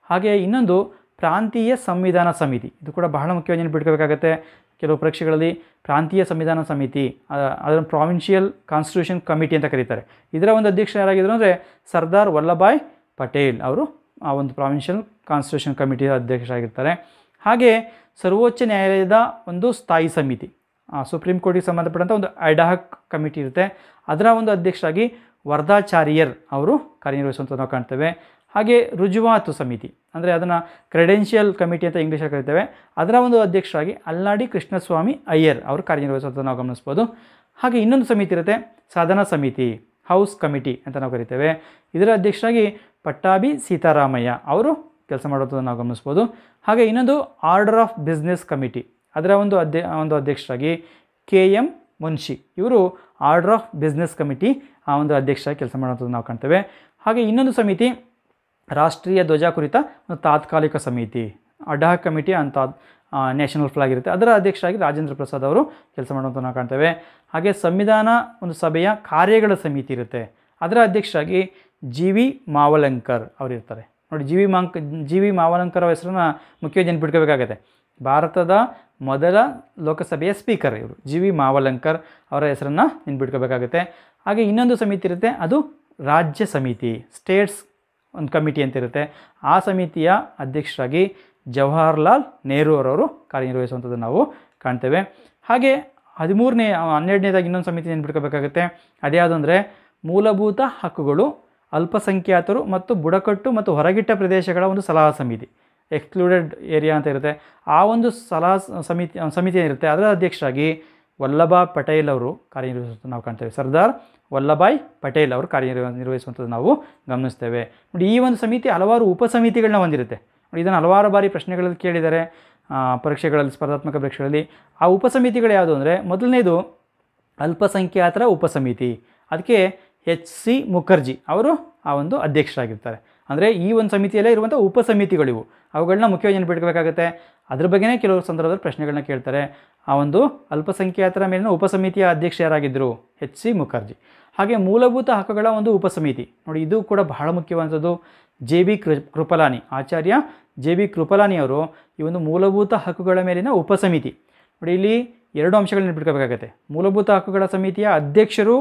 ಹಾಗೆ ಇನ್ನೊಂದು ಪ್ರಾಂತೀಯ ಸಂವಿಧಾನ ಸಮಿತಿ ಇದು ಕೂಡ ಬಹಳ ಮುಖ್ಯವಾಗಿ ನೆನಪಿಟ್ಕೋಬೇಕಾಗತ್ತೆ ಕೆಲವು ಪರೀಕ್ಷೆಗಳಲ್ಲಿ ಪ್ರಾಂತೀಯ ಸಂವಿಧಾನ ಸಮಿತಿ ಅ- ಅದನ್ನು ಪ್ರಾವಿನ್ಷಿಯಲ್ ಕಾನ್ಸ್ಟಿಟ್ಯೂಷನ್ ಕಮಿಟಿ ಅಂತ ಕರೀತಾರೆ ಇದರ ಒಂದು ಅಧ್ಯಕ್ಷ ಯಾರಾಗಿದ್ರು ಅಂದರೆ ಸರ್ದಾರ್ ವಲ್ಲಭಾಯ್ ಪಟೇಲ್ ಅವರು ಆ ಒಂದು ಪ್ರಾವಿನ್ಷಿಯಲ್ ಕಾನ್ಸ್ಟಿಟ್ಯೂಷನ್ ಕಮಿಟಿಯ ಅಧ್ಯಕ್ಷರಾಗಿರ್ತಾರೆ ಹಾಗೆ ಸರ್ವೋಚ್ಚ ನ್ಯಾಯಾಲಯದ ಒಂದು ಸ್ಥಾಯಿ ಸಮಿತಿ ಆ, ಸುಪ್ರೀಂ ಕೋರ್ಟಿಗೆ ಸಂಬಂಧಪಟ್ಟಂಥ ಒಂದು ಅಡಾಕ್ ಕಮಿಟಿ ಇರುತ್ತೆ ಅದರ ಒಂದು ಅಧ್ಯಕ್ಷರಾಗಿ ವರ್ಧಾಚಾರ್ಯರ್ ಅವರು ಕಾರ್ಯನಿರ್ವಹಿಸುವಂಥ ನಾವು ಕಾಣ್ತೇವೆ ಹಾಗೆ ರುಜುವಾತು ಸಮಿತಿ ಅಂದರೆ ಅದನ್ನು ಕ್ರೆಡೆನ್ಷಿಯಲ್ ಕಮಿಟಿ ಅಂತ ಇಂಗ್ಲೀಷಲ್ಲಿ ಕರಿತೇವೆ ಅದರ ಒಂದು ಅಧ್ಯಕ್ಷರಾಗಿ ಅಲ್ಲಾಡಿ ಕೃಷ್ಣಸ್ವಾಮಿ ಅಯ್ಯರ್ ಅವರು ಕಾರ್ಯನಿರ್ವಹಿಸುವಂಥ ನಾವು ಗಮನಿಸ್ಬೋದು ಹಾಗೆ ಇನ್ನೊಂದು ಸಮಿತಿ ಇರುತ್ತೆ ಸಾಧನಾ ಸಮಿತಿ ಹೌಸ್ ಕಮಿಟಿ ಅಂತ ನಾವು ಕರಿತೇವೆ ಇದರ ಅಧ್ಯಕ್ಷರಾಗಿ ಪಟ್ಟಾಭಿ ಸೀತಾರಾಮಯ್ಯ ಅವರು ಕೆಲಸ ಮಾಡುವಂಥದ್ದು ನಾವು ಗಮನಿಸ್ಬೋದು ಹಾಗೆ ಇನ್ನೊಂದು ಆರ್ಡರ್ ಆಫ್ ಬಿಸ್ನೆಸ್ ಕಮಿಟಿ ಅದರ ಒಂದು ಅಧ್ಯ ಒಂದು ಅಧ್ಯಕ್ಷರಾಗಿ ಕೆ ಎಂ ಮುನ್ಷಿ ಇವರು ಆರ್ಡರ್ ಆಫ್ ಬಿಸ್ನೆಸ್ ಕಮಿಟಿ ಆ ಒಂದು ಅಧ್ಯಕ್ಷರಾಗಿ ಕೆಲಸ ಮಾಡುವಂಥದ್ದು ನಾವು ಕಾಣ್ತೇವೆ ಹಾಗೆ ಇನ್ನೊಂದು ಸಮಿತಿ ರಾಷ್ಟ್ರೀಯ ಧ್ವಜ ಕುರಿತ ಒಂದು ತಾತ್ಕಾಲಿಕ ಸಮಿತಿ ಅಡಾಕ್ ಕಮಿಟಿ ಅಂತ ನ್ಯಾಷನಲ್ ಫ್ಲಾಗ್ ಇರುತ್ತೆ ಅದರ ಅಧ್ಯಕ್ಷರಾಗಿ ರಾಜೇಂದ್ರ ಪ್ರಸಾದ್ ಅವರು ಕೆಲಸ ಮಾಡುವಂಥ ನಾವು ಕಾಣ್ತೇವೆ ಹಾಗೆ ಸಂವಿಧಾನ ಒಂದು ಸಭೆಯ ಕಾರ್ಯಗಳ ಸಮಿತಿ ಇರುತ್ತೆ ಅದರ ಅಧ್ಯಕ್ಷರಾಗಿ ಜಿ ವಿ ಮಾವಲಂಕರ್ ಅವರು ಇರ್ತಾರೆ ನೋಡಿ ಜಿ ವಿ ಮಾಂಕ್ ಜಿ ವಿ ಮಾವಲಂಕರ್ ಅವ್ರ ಹೆಸರನ್ನ ಮುಖ್ಯವಾಗಿ ನೆನ್ಪಿಟ್ಕೋಬೇಕಾಗತ್ತೆ ಭಾರತದ ಮೊದಲ ಲೋಕಸಭೆಯ ಸ್ಪೀಕರ್ ಇವರು ಜಿ ವಿ ಮಾವಲಂಕರ್ ಅವರ ಹೆಸರನ್ನು ನೆನ್ಪಿಟ್ಕೋಬೇಕಾಗುತ್ತೆ ಹಾಗೆ ಇನ್ನೊಂದು ಸಮಿತಿ ಇರುತ್ತೆ ಅದು ರಾಜ್ಯ ಸಮಿತಿ ಸ್ಟೇಟ್ಸ್ ಒಂದು ಕಮಿಟಿ ಅಂತ ಇರುತ್ತೆ ಆ ಸಮಿತಿಯ ಅಧ್ಯಕ್ಷರಾಗಿ ಜವಾಹರ್ಲಾಲ್ ನೆಹರು ಅವರವರು ಕಾರ್ಯನಿರ್ವಹಿಸುವಂಥದ್ದು ನಾವು ಕಾಣ್ತೇವೆ ಹಾಗೆ ಹದಿಮೂರನೇ ಹನ್ನೆರಡನೇದಾಗಿ ಇನ್ನೊಂದು ಸಮಿತಿ ನೆನ್ಪಿಟ್ಕೋಬೇಕಾಗುತ್ತೆ ಅದ್ಯಾವುದು ಅಂದರೆ ಮೂಲಭೂತ ಹಕ್ಕುಗಳು ಅಲ್ಪಸಂಖ್ಯಾತರು ಮತ್ತು ಬುಡಕಟ್ಟು ಮತ್ತು ಹೊರಗಿಟ್ಟ ಪ್ರದೇಶಗಳ ಒಂದು ಸಲಹಾ ಸಮಿತಿ ಎಕ್ಸ್ಕ್ಲೂಡೆಡ್ ಏರಿಯಾ ಅಂತ ಇರುತ್ತೆ ಆ ಒಂದು ಸಲಹಾ ಸ- ಸಮಿತಿ ಸಮಿತಿ ಏನಿರುತ್ತೆ ಅದರ ಅಧ್ಯಕ್ಷರಾಗಿ ವಲ್ಲಭಾಯ್ ಪಟೇಲ್ ಅವರು ಕಾರ್ಯನಿರ್ವಹಿಸುವಂಥ ನಾವು ಕಾಣ್ತೇವೆ ಸರ್ದಾರ್ ವಲ್ಲಭಾಯ್ ಪಟೇಲ್ ಅವರು ಕಾರ್ಯನಿರ್ವ ನಿರ್ವಹಿಸುವಂಥದ್ದು ನಾವು ಗಮನಿಸ್ತೇವೆ ನೋಡಿ ಈ ಒಂದು ಸಮಿತಿ ಹಲವಾರು ಉಪಸಮಿತಿಗಳನ್ನ ಹೊಂದಿರುತ್ತೆ ನೋಡಿ ಇದನ್ನು ಹಲವಾರು ಬಾರಿ ಪ್ರಶ್ನೆಗಳಲ್ಲಿ ಕೇಳಿದ್ದಾರೆ ಆ, ಪರೀಕ್ಷೆಗಳಲ್ಲಿ ಸ್ಪರ್ಧಾತ್ಮಕ ಪರೀಕ್ಷೆಗಳಲ್ಲಿ ಆ ಉಪಸಮಿತಿಗಳು ಯಾವುದು ಅಂದರೆ ಮೊದಲನೇದು ಅಲ್ಪಸಂಖ್ಯಾತರ ಉಪಸಮಿತಿ ಅದಕ್ಕೆ ಎಚ್ ಸಿ ಮುಖರ್ಜಿ ಅವರು ಆ ಒಂದು ಅಧ್ಯಕ್ಷರಾಗಿರ್ತಾರೆ ಅಂದರೆ ಈ ಒಂದು ಸಮಿತಿಯಲ್ಲೇ ಇರುವಂಥ ಉಪಸಮಿತಿಗಳಿವು ಅವುಗಳನ್ನ ಮುಖ್ಯವಾಗಿ ನೆನಪಿಟ್ಕೋಬೇಕಾಗುತ್ತೆ ಅದ್ರ ಬಗ್ಗೆನೇ ಕೆಲವು ಸಂದರ್ಭದಲ್ಲಿ ಪ್ರಶ್ನೆಗಳನ್ನ ಕೇಳ್ತಾರೆ ಆ ಒಂದು ಅಲ್ಪಸಂಖ್ಯಾತರ ಮೇಲಿನ ಉಪಸಮಿತಿಯ ಅಧ್ಯಕ್ಷ ಯಾರಾಗಿದ್ದರು ಎಚ್ ಸಿ ಮುಖರ್ಜಿ ಹಾಗೆ ಮೂಲಭೂತ ಹಕ್ಕುಗಳ ಒಂದು ಉಪಸಮಿತಿ ನೋಡಿ ಇದು ಕೂಡ ಬಹಳ ಮುಖ್ಯವಾದಂಥದ್ದು ಜೆ ಬಿ ಕೃ ಕೃಪಲಾನಿ ಆಚಾರ್ಯ ಜೆ ಬಿ ಕೃಪಲಾನಿ ಅವರು ಈ ಒಂದು ಮೂಲಭೂತ ಹಕ್ಕುಗಳ ಮೇಲಿನ ಉಪಸಮಿತಿ ನೋಡಿ ಇಲ್ಲಿ ಎರಡು ಅಂಶಗಳನ್ನ ನೆನಪಿಟ್ಕೋಬೇಕಾಗತ್ತೆ ಮೂಲಭೂತ ಹಕ್ಕುಗಳ ಸಮಿತಿಯ ಅಧ್ಯಕ್ಷರು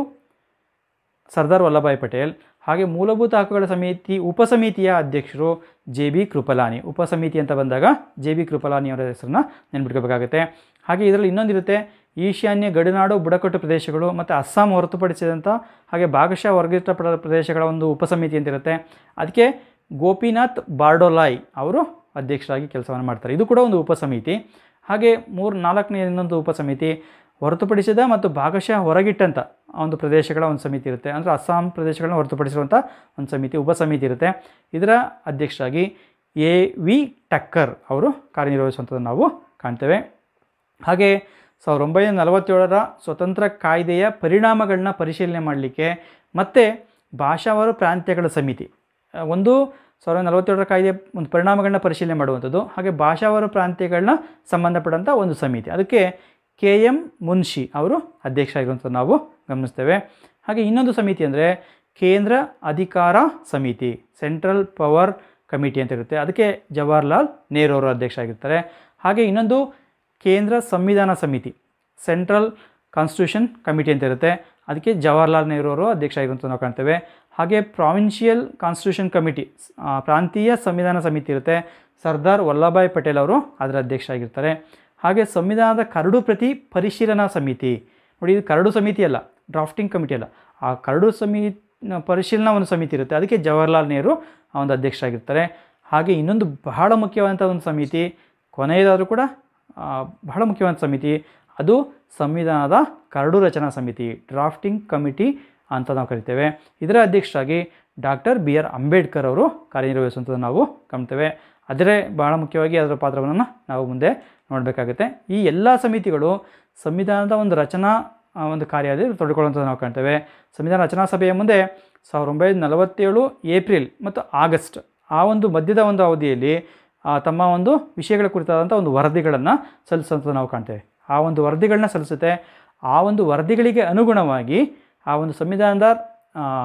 ಸರ್ದಾರ್ ವಲ್ಲಭಾಯ್ ಪಟೇಲ್ ಹಾಗೆ ಮೂಲಭೂತ ಹಕ್ಕುಗಳ ಸಮಿತಿ ಉಪಸಮಿತಿಯ ಅಧ್ಯಕ್ಷರು ಜೆ ಬಿ ಕೃಪಲಾನಿ ಉಪಸಮಿತಿ ಅಂತ ಬಂದಾಗ ಜೆ ಬಿ ಕೃಪಲಾನಿ ಅವರ ಹೆಸರನ್ನ ನೆನ್ಪಿಟ್ಕೋಬೇಕಾಗುತ್ತೆ ಹಾಗೆ ಇದರಲ್ಲಿ ಇನ್ನೊಂದಿರುತ್ತೆ ಈಶಾನ್ಯ ಗಡಿನಾಡು ಬುಡಕಟ್ಟು ಪ್ರದೇಶಗಳು ಮತ್ತು ಅಸ್ಸಾಂ ಹೊರತುಪಡಿಸಿದಂಥ ಹಾಗೆ ಭಾಗಶಃ ವರ್ಗಿತ ಪ್ರ- ಪ್ರದೇಶಗಳ ಒಂದು ಉಪಸಮಿತಿ ಅಂತ ಇರುತ್ತೆ ಅದಕ್ಕೆ ಗೋಪಿನಾಥ್ ಬಾರ್ಡೋಲಾಯ್ ಅವರು ಅಧ್ಯಕ್ಷರಾಗಿ ಕೆಲಸವನ್ನು ಮಾಡ್ತಾರೆ ಇದು ಕೂಡ ಒಂದು ಉಪಸಮಿತಿ ಹಾಗೆ ಮೂರು ನಾಲ್ಕನೇ ಇನ್ನೊಂದು ಉಪಸಮಿತಿ ಹೊರತುಪಡಿಸಿದ ಮತ್ತು ಭಾಗಶಃ ಹೊರಗಿಟ್ಟಂಥ ಒಂದು ಪ್ರದೇಶಗಳ ಒಂದು ಸಮಿತಿ ಇರುತ್ತೆ ಅಂದರೆ ಅಸ್ಸಾಂ ಪ್ರದೇಶಗಳನ್ನ ಹೊರತುಪಡಿಸಿರುವಂಥ ಒಂದು ಸಮಿತಿ ಉಪಸಮಿತಿ ಇರುತ್ತೆ ಇದರ ಅಧ್ಯಕ್ಷರಾಗಿ ಎ ವಿ ಟಕ್ಕರ್ ಅವರು ಕಾರ್ಯನಿರ್ವಹಿಸುವಂಥದ್ದು ನಾವು ಕಾಣ್ತೇವೆ ಹಾಗೆ ಸಾವಿರದ ಒಂಬೈನೂರ ನಲವತ್ತೇಳರ ಸ್ವತಂತ್ರ ಕಾಯ್ದೆಯ ಪರಿಣಾಮಗಳನ್ನ ಪರಿಶೀಲನೆ ಮಾಡಲಿಕ್ಕೆ ಮತ್ತು ಭಾಷಾವಾರು ಪ್ರಾಂತ್ಯಗಳ ಸಮಿತಿ ಆ, ಒಂದು ಸಾವಿರದ ನಲವತ್ತೇಳರ ಕಾಯ್ದೆಯ ಒಂದು ಪರಿಣಾಮಗಳನ್ನ ಪರಿಶೀಲನೆ ಮಾಡುವಂಥದ್ದು ಹಾಗೆ ಭಾಷಾವಾರು ಪ್ರಾಂತ್ಯಗಳನ್ನ ಸಂಬಂಧಪಟ್ಟಂಥ ಒಂದು ಸಮಿತಿ ಅದಕ್ಕೆ ಕೆ ಎಂ ಮುನ್ಷಿ ಅವರು ಅಧ್ಯಕ್ಷರಾಗಿರುವಂಥದ್ದು ನಾವು ಗಮನಿಸ್ತೇವೆ ಹಾಗೆ ಇನ್ನೊಂದು ಸಮಿತಿ ಅಂದರೆ ಕೇಂದ್ರ ಅಧಿಕಾರ ಸಮಿತಿ ಸೆಂಟ್ರಲ್ ಪವರ್ ಕಮಿಟಿ ಅಂತ ಇರುತ್ತೆ ಅದಕ್ಕೆ ಜವಾಹರ್ಲಾಲ್ ನೆಹರು ಅವರು ಅಧ್ಯಕ್ಷರಾಗಿರ್ತಾರೆ ಹಾಗೆ ಇನ್ನೊಂದು ಕೇಂದ್ರ ಸಂವಿಧಾನ ಸಮಿತಿ ಸೆಂಟ್ರಲ್ ಕಾನ್ಸ್ಟಿಟ್ಯೂಷನ್ ಕಮಿಟಿ ಅಂತ ಇರುತ್ತೆ ಅದಕ್ಕೆ ಜವಾಹರ್ಲಾಲ್ ನೆಹರು ಅವರು ಅಧ್ಯಕ್ಷ ಆಗಿರುವಂಥ ನಾವು ಕಾಣ್ತೇವೆ ಹಾಗೆ ಪ್ರಾವಿನ್ಷಿಯಲ್ ಕಾನ್ಸ್ಟಿಟ್ಯೂಷನ್ ಕಮಿಟಿ ಆ, ಪ್ರಾಂತೀಯ ಸಂವಿಧಾನ ಸಮಿತಿ ಇರುತ್ತೆ ಸರ್ದಾರ್ ವಲ್ಲಭಾಯ್ ಪಟೇಲ್ ಅವರು ಅದರ ಅಧ್ಯಕ್ಷ ಆಗಿರ್ತಾರೆ ಹಾಗೆ ಸಂವಿಧಾನದ ಕರಡು ಪ್ರತಿ ಪರಿಶೀಲನಾ ಸಮಿತಿ ನೋಡಿ ಇದು ಕರಡು ಸಮಿತಿ ಅಲ್ಲ ಡ್ರಾಫ್ಟಿಂಗ್ ಕಮಿಟಿ ಅಲ್ಲ ಆ ಕರಡು ಸಮಿ ಪರಿಶೀಲನಾ ಒಂದು ಸಮಿತಿ ಇರುತ್ತೆ ಅದಕ್ಕೆ ಜವಾಹರ್ಲಾಲ್ ನೆಹರು ಆ ಒಂದು ಅಧ್ಯಕ್ಷರಾಗಿರ್ತಾರೆ ಹಾಗೆ ಇನ್ನೊಂದು ಬಹಳ ಮುಖ್ಯವಾದಂಥ ಒಂದು ಸಮಿತಿ ಕೊನೆಯದಾದರೂ ಕೂಡ ಆ, ಬಹಳ ಮುಖ್ಯವಾದ ಸಮಿತಿ ಅದು ಸಂವಿಧಾನದ ಕರಡು ರಚನಾ ಸಮಿತಿ ಡ್ರಾಫ್ಟಿಂಗ್ ಕಮಿಟಿ ಅಂತ ನಾವು ಕರಿತೇವೆ ಇದರ ಅಧ್ಯಕ್ಷರಾಗಿ ಡಾಕ್ಟರ್ ಬಿ ಆರ್ ಅಂಬೇಡ್ಕರ್ ಅವರು ಕಾರ್ಯನಿರ್ವಹಿಸುವಂಥದ್ದು ನಾವು ಕಾಣ್ತೇವೆ ಅದರೇ ಬಹಳ ಮುಖ್ಯವಾಗಿ ಅದರ ಪಾತ್ರವನ್ನು ನಾವು ಮುಂದೆ ನೋಡಬೇಕಾಗುತ್ತೆ ಈ ಎಲ್ಲ ಸಮಿತಿಗಳು ಸಂವಿಧಾನದ ಒಂದು ರಚನಾ ಆ, ಒಂದು ಕಾರ್ಯದಲ್ಲಿ ತೊಡಕೊಳ್ಳುವಂಥದ್ದು ನಾವು ಕಾಣ್ತೇವೆ ಸಂವಿಧಾನ ರಚನಾ ಸಭೆಯ ಮುಂದೆ ಸಾವಿರದ ಒಂಬೈನೂರ ನಲವತ್ತೇಳು ಏಪ್ರಿಲ್ ಮತ್ತು ಆಗಸ್ಟ್ ಆ ಒಂದು ಮಧ್ಯದ ಒಂದು ಅವಧಿಯಲ್ಲಿ ಆ, ತಮ್ಮ ಒಂದು ವಿಷಯಗಳ ಕುರಿತಾದಂಥ ಒಂದು ವರದಿಗಳನ್ನು ಸಲ್ಲಿಸುವಂಥದ್ದು ನಾವು ಕಾಣ್ತೇವೆ ಆ ಒಂದು ವರದಿಗಳನ್ನ ಸಲ್ಲಿಸುತ್ತೆ ಆ ಒಂದು ವರದಿಗಳಿಗೆ ಅನುಗುಣವಾಗಿ ಆ ಒಂದು ಸಂವಿಧಾನದ ಆ,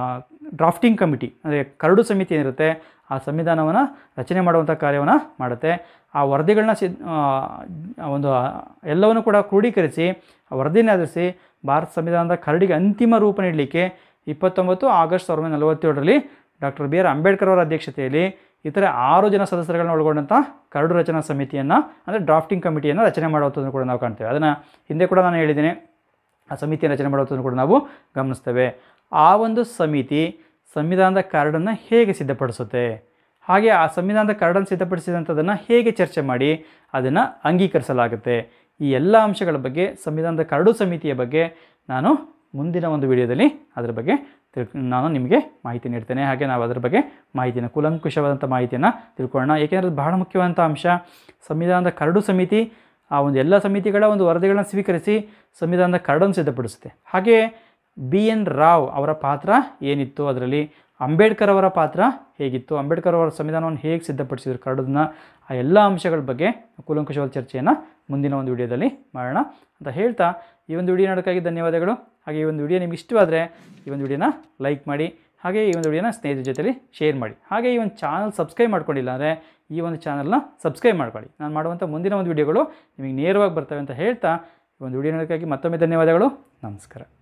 ಡ್ರಾಫ್ಟಿಂಗ್ ಕಮಿಟಿ ಅಂದರೆ ಕರಡು ಸಮಿತಿ ಏನಿರುತ್ತೆ ಆ ಸಂವಿಧಾನವನ್ನು ರಚನೆ ಮಾಡುವಂಥ ಕಾರ್ಯವನ್ನು ಮಾಡುತ್ತೆ ಆ ವರದಿಗಳನ್ನ ಸಿದ್ ಆ, ಒಂದು ಆ, ಎಲ್ಲವನ್ನು ಕೂಡ ಕ್ರೋಢೀಕರಿಸಿ ಆ ವರದಿನ ಆಧರಿಸಿ ಭಾರತ ಸಂವಿಧಾನದ ಕರಡಿಗೆ ಅಂತಿಮ ರೂಪ ನೀಡಲಿಕ್ಕೆ ಇಪ್ಪತ್ತೊಂಬತ್ತು ಆಗಸ್ಟ್ ಸಾವಿರದ ಒಂಬೈನೂರ ನಲವತ್ತೇಳರಲ್ಲಿ ಡಾಕ್ಟರ್ ಬಿ ಆರ್ ಅಂಬೇಡ್ಕರ್ ಅವರ ಅಧ್ಯಕ್ಷತೆಯಲ್ಲಿ ಇತರ ಆರು ಜನ ಸದಸ್ಯರುಗಳನ್ನ ಒಳಗೊಂಡಂಥ ಕರಡು ರಚನಾ ಸಮಿತಿಯನ್ನು ಅಂದರೆ ಡ್ರಾಫ್ಟಿಂಗ್ ಕಮಿಟಿಯನ್ನು ರಚನೆ ಮಾಡುವಂಥದ್ದನ್ನು ಕೂಡ ನಾವು ಕಾಣ್ತೇವೆ ಅದನ್ನು ಹಿಂದೆ ಕೂಡ ನಾನು ಹೇಳಿದ್ದೇನೆ ಆ ಸಮಿತಿಯನ್ನು ರಚನೆ ಮಾಡುವಂಥದ್ದನ್ನು ಕೂಡ ನಾವು ಗಮನಿಸ್ತೇವೆ ಆ ಒಂದು ಸಮಿತಿ ಸಂವಿಧಾನದ ಕರಡನ್ನು ಹೇಗೆ ಸಿದ್ಧಪಡಿಸುತ್ತೆ ಹಾಗೆ ಆ ಸಂವಿಧಾನದ ಕರಡನ್ನು ಸಿದ್ಧಪಡಿಸಿದಂಥದ್ದನ್ನು ಹೇಗೆ ಚರ್ಚೆ ಮಾಡಿ ಅದನ್ನು ಅಂಗೀಕರಿಸಲಾಗುತ್ತೆ ಈ ಎಲ್ಲ ಅಂಶಗಳ ಬಗ್ಗೆ ಸಂವಿಧಾನದ ಕರಡು ಸಮಿತಿಯ ಬಗ್ಗೆ ನಾನು ಮುಂದಿನ ಒಂದು ವಿಡಿಯೋದಲ್ಲಿ ಅದರ ಬಗ್ಗೆ ತಿಳ್ ನಾನು ನಿಮಗೆ ಮಾಹಿತಿ ನೀಡ್ತೇನೆ ಹಾಗೆ ನಾವು ಅದರ ಬಗ್ಗೆ ಮಾಹಿತಿನ ಕೂಲಂಕುಷವಾದಂಥ ಮಾಹಿತಿಯನ್ನು ತಿಳ್ಕೊಳ್ಳೋಣ ಏಕೆಂದರೆ ಅದು ಬಹಳ ಮುಖ್ಯವಾದಂಥ ಅಂಶ ಸಂವಿಧಾನದ ಕರಡು ಸಮಿತಿ ಆ ಒಂದು ಎಲ್ಲ ಸಮಿತಿಗಳ ಒಂದು ವರದಿಗಳನ್ನ ಸ್ವೀಕರಿಸಿ ಸಂವಿಧಾನದ ಕರಡನ್ನು ಸಿದ್ಧಪಡಿಸುತ್ತೆ ಹಾಗೆಯೇ ಬಿ ಎನ್ ರಾವ್ ಅವರ ಪಾತ್ರ ಏನಿತ್ತು ಅದರಲ್ಲಿ ಅಂಬೇಡ್ಕರ್ ಅವರ ಪಾತ್ರ ಹೇಗಿತ್ತು ಅಂಬೇಡ್ಕರ್ ಅವರ ಸಂವಿಧಾನವನ್ನು ಹೇಗೆ ಸಿದ್ಧಪಡಿಸಿದ್ರು ಕರಡನ್ನ ಆ ಎಲ್ಲ ಅಂಶಗಳ ಬಗ್ಗೆ ಕೂಲಂಕುಷವಾದ ಚರ್ಚೆಯನ್ನು ಮುಂದಿನ ಒಂದು ವಿಡಿಯೋದಲ್ಲಿ ಮಾಡೋಣ ಅಂತ ಹೇಳ್ತಾ ಈ ಒಂದು ವಿಡಿಯೋ ನೋಡೋಕ್ಕಾಗಿ ಧನ್ಯವಾದಗಳು ಹಾಗೆ ಈ ಒಂದು ವಿಡಿಯೋ ನಿಮ್ಗೆ ಇಷ್ಟವಾದರೆ ಈ ಒಂದು ವಿಡಿಯೋನ ಲೈಕ್ ಮಾಡಿ ಹಾಗೆ ಈ ಒಂದು ವಿಡಿಯೋನ ಸ್ನೇಹಿತರ ಜೊತೆಲಿ ಶೇರ್ ಮಾಡಿ ಹಾಗೆ ಈ ಒಂದು ಚಾನಲ್ ಸಬ್ಸ್ಕ್ರೈಬ್ ಮಾಡ್ಕೊಂಡಿಲ್ಲ ಅಂದರೆ ಈ ಒಂದು ಚಾನಲ್ನ ಸಬ್ಸ್ಕ್ರೈಬ್ ಮಾಡ್ಕೊಳ್ಳಿ ನಾನು ಮಾಡುವಂಥ ಮುಂದಿನ ಒಂದು ವಿಡಿಯೋಗಳು ನಿಮಗೆ ನೇರವಾಗಿ ಬರ್ತವೆ ಅಂತ ಹೇಳ್ತಾ ಈ ಒಂದು ವಿಡಿಯೋ ನೋಡೋಕ್ಕಾಗಿ ಮತ್ತೊಮ್ಮೆ ಧನ್ಯವಾದಗಳು ನಮಸ್ಕಾರ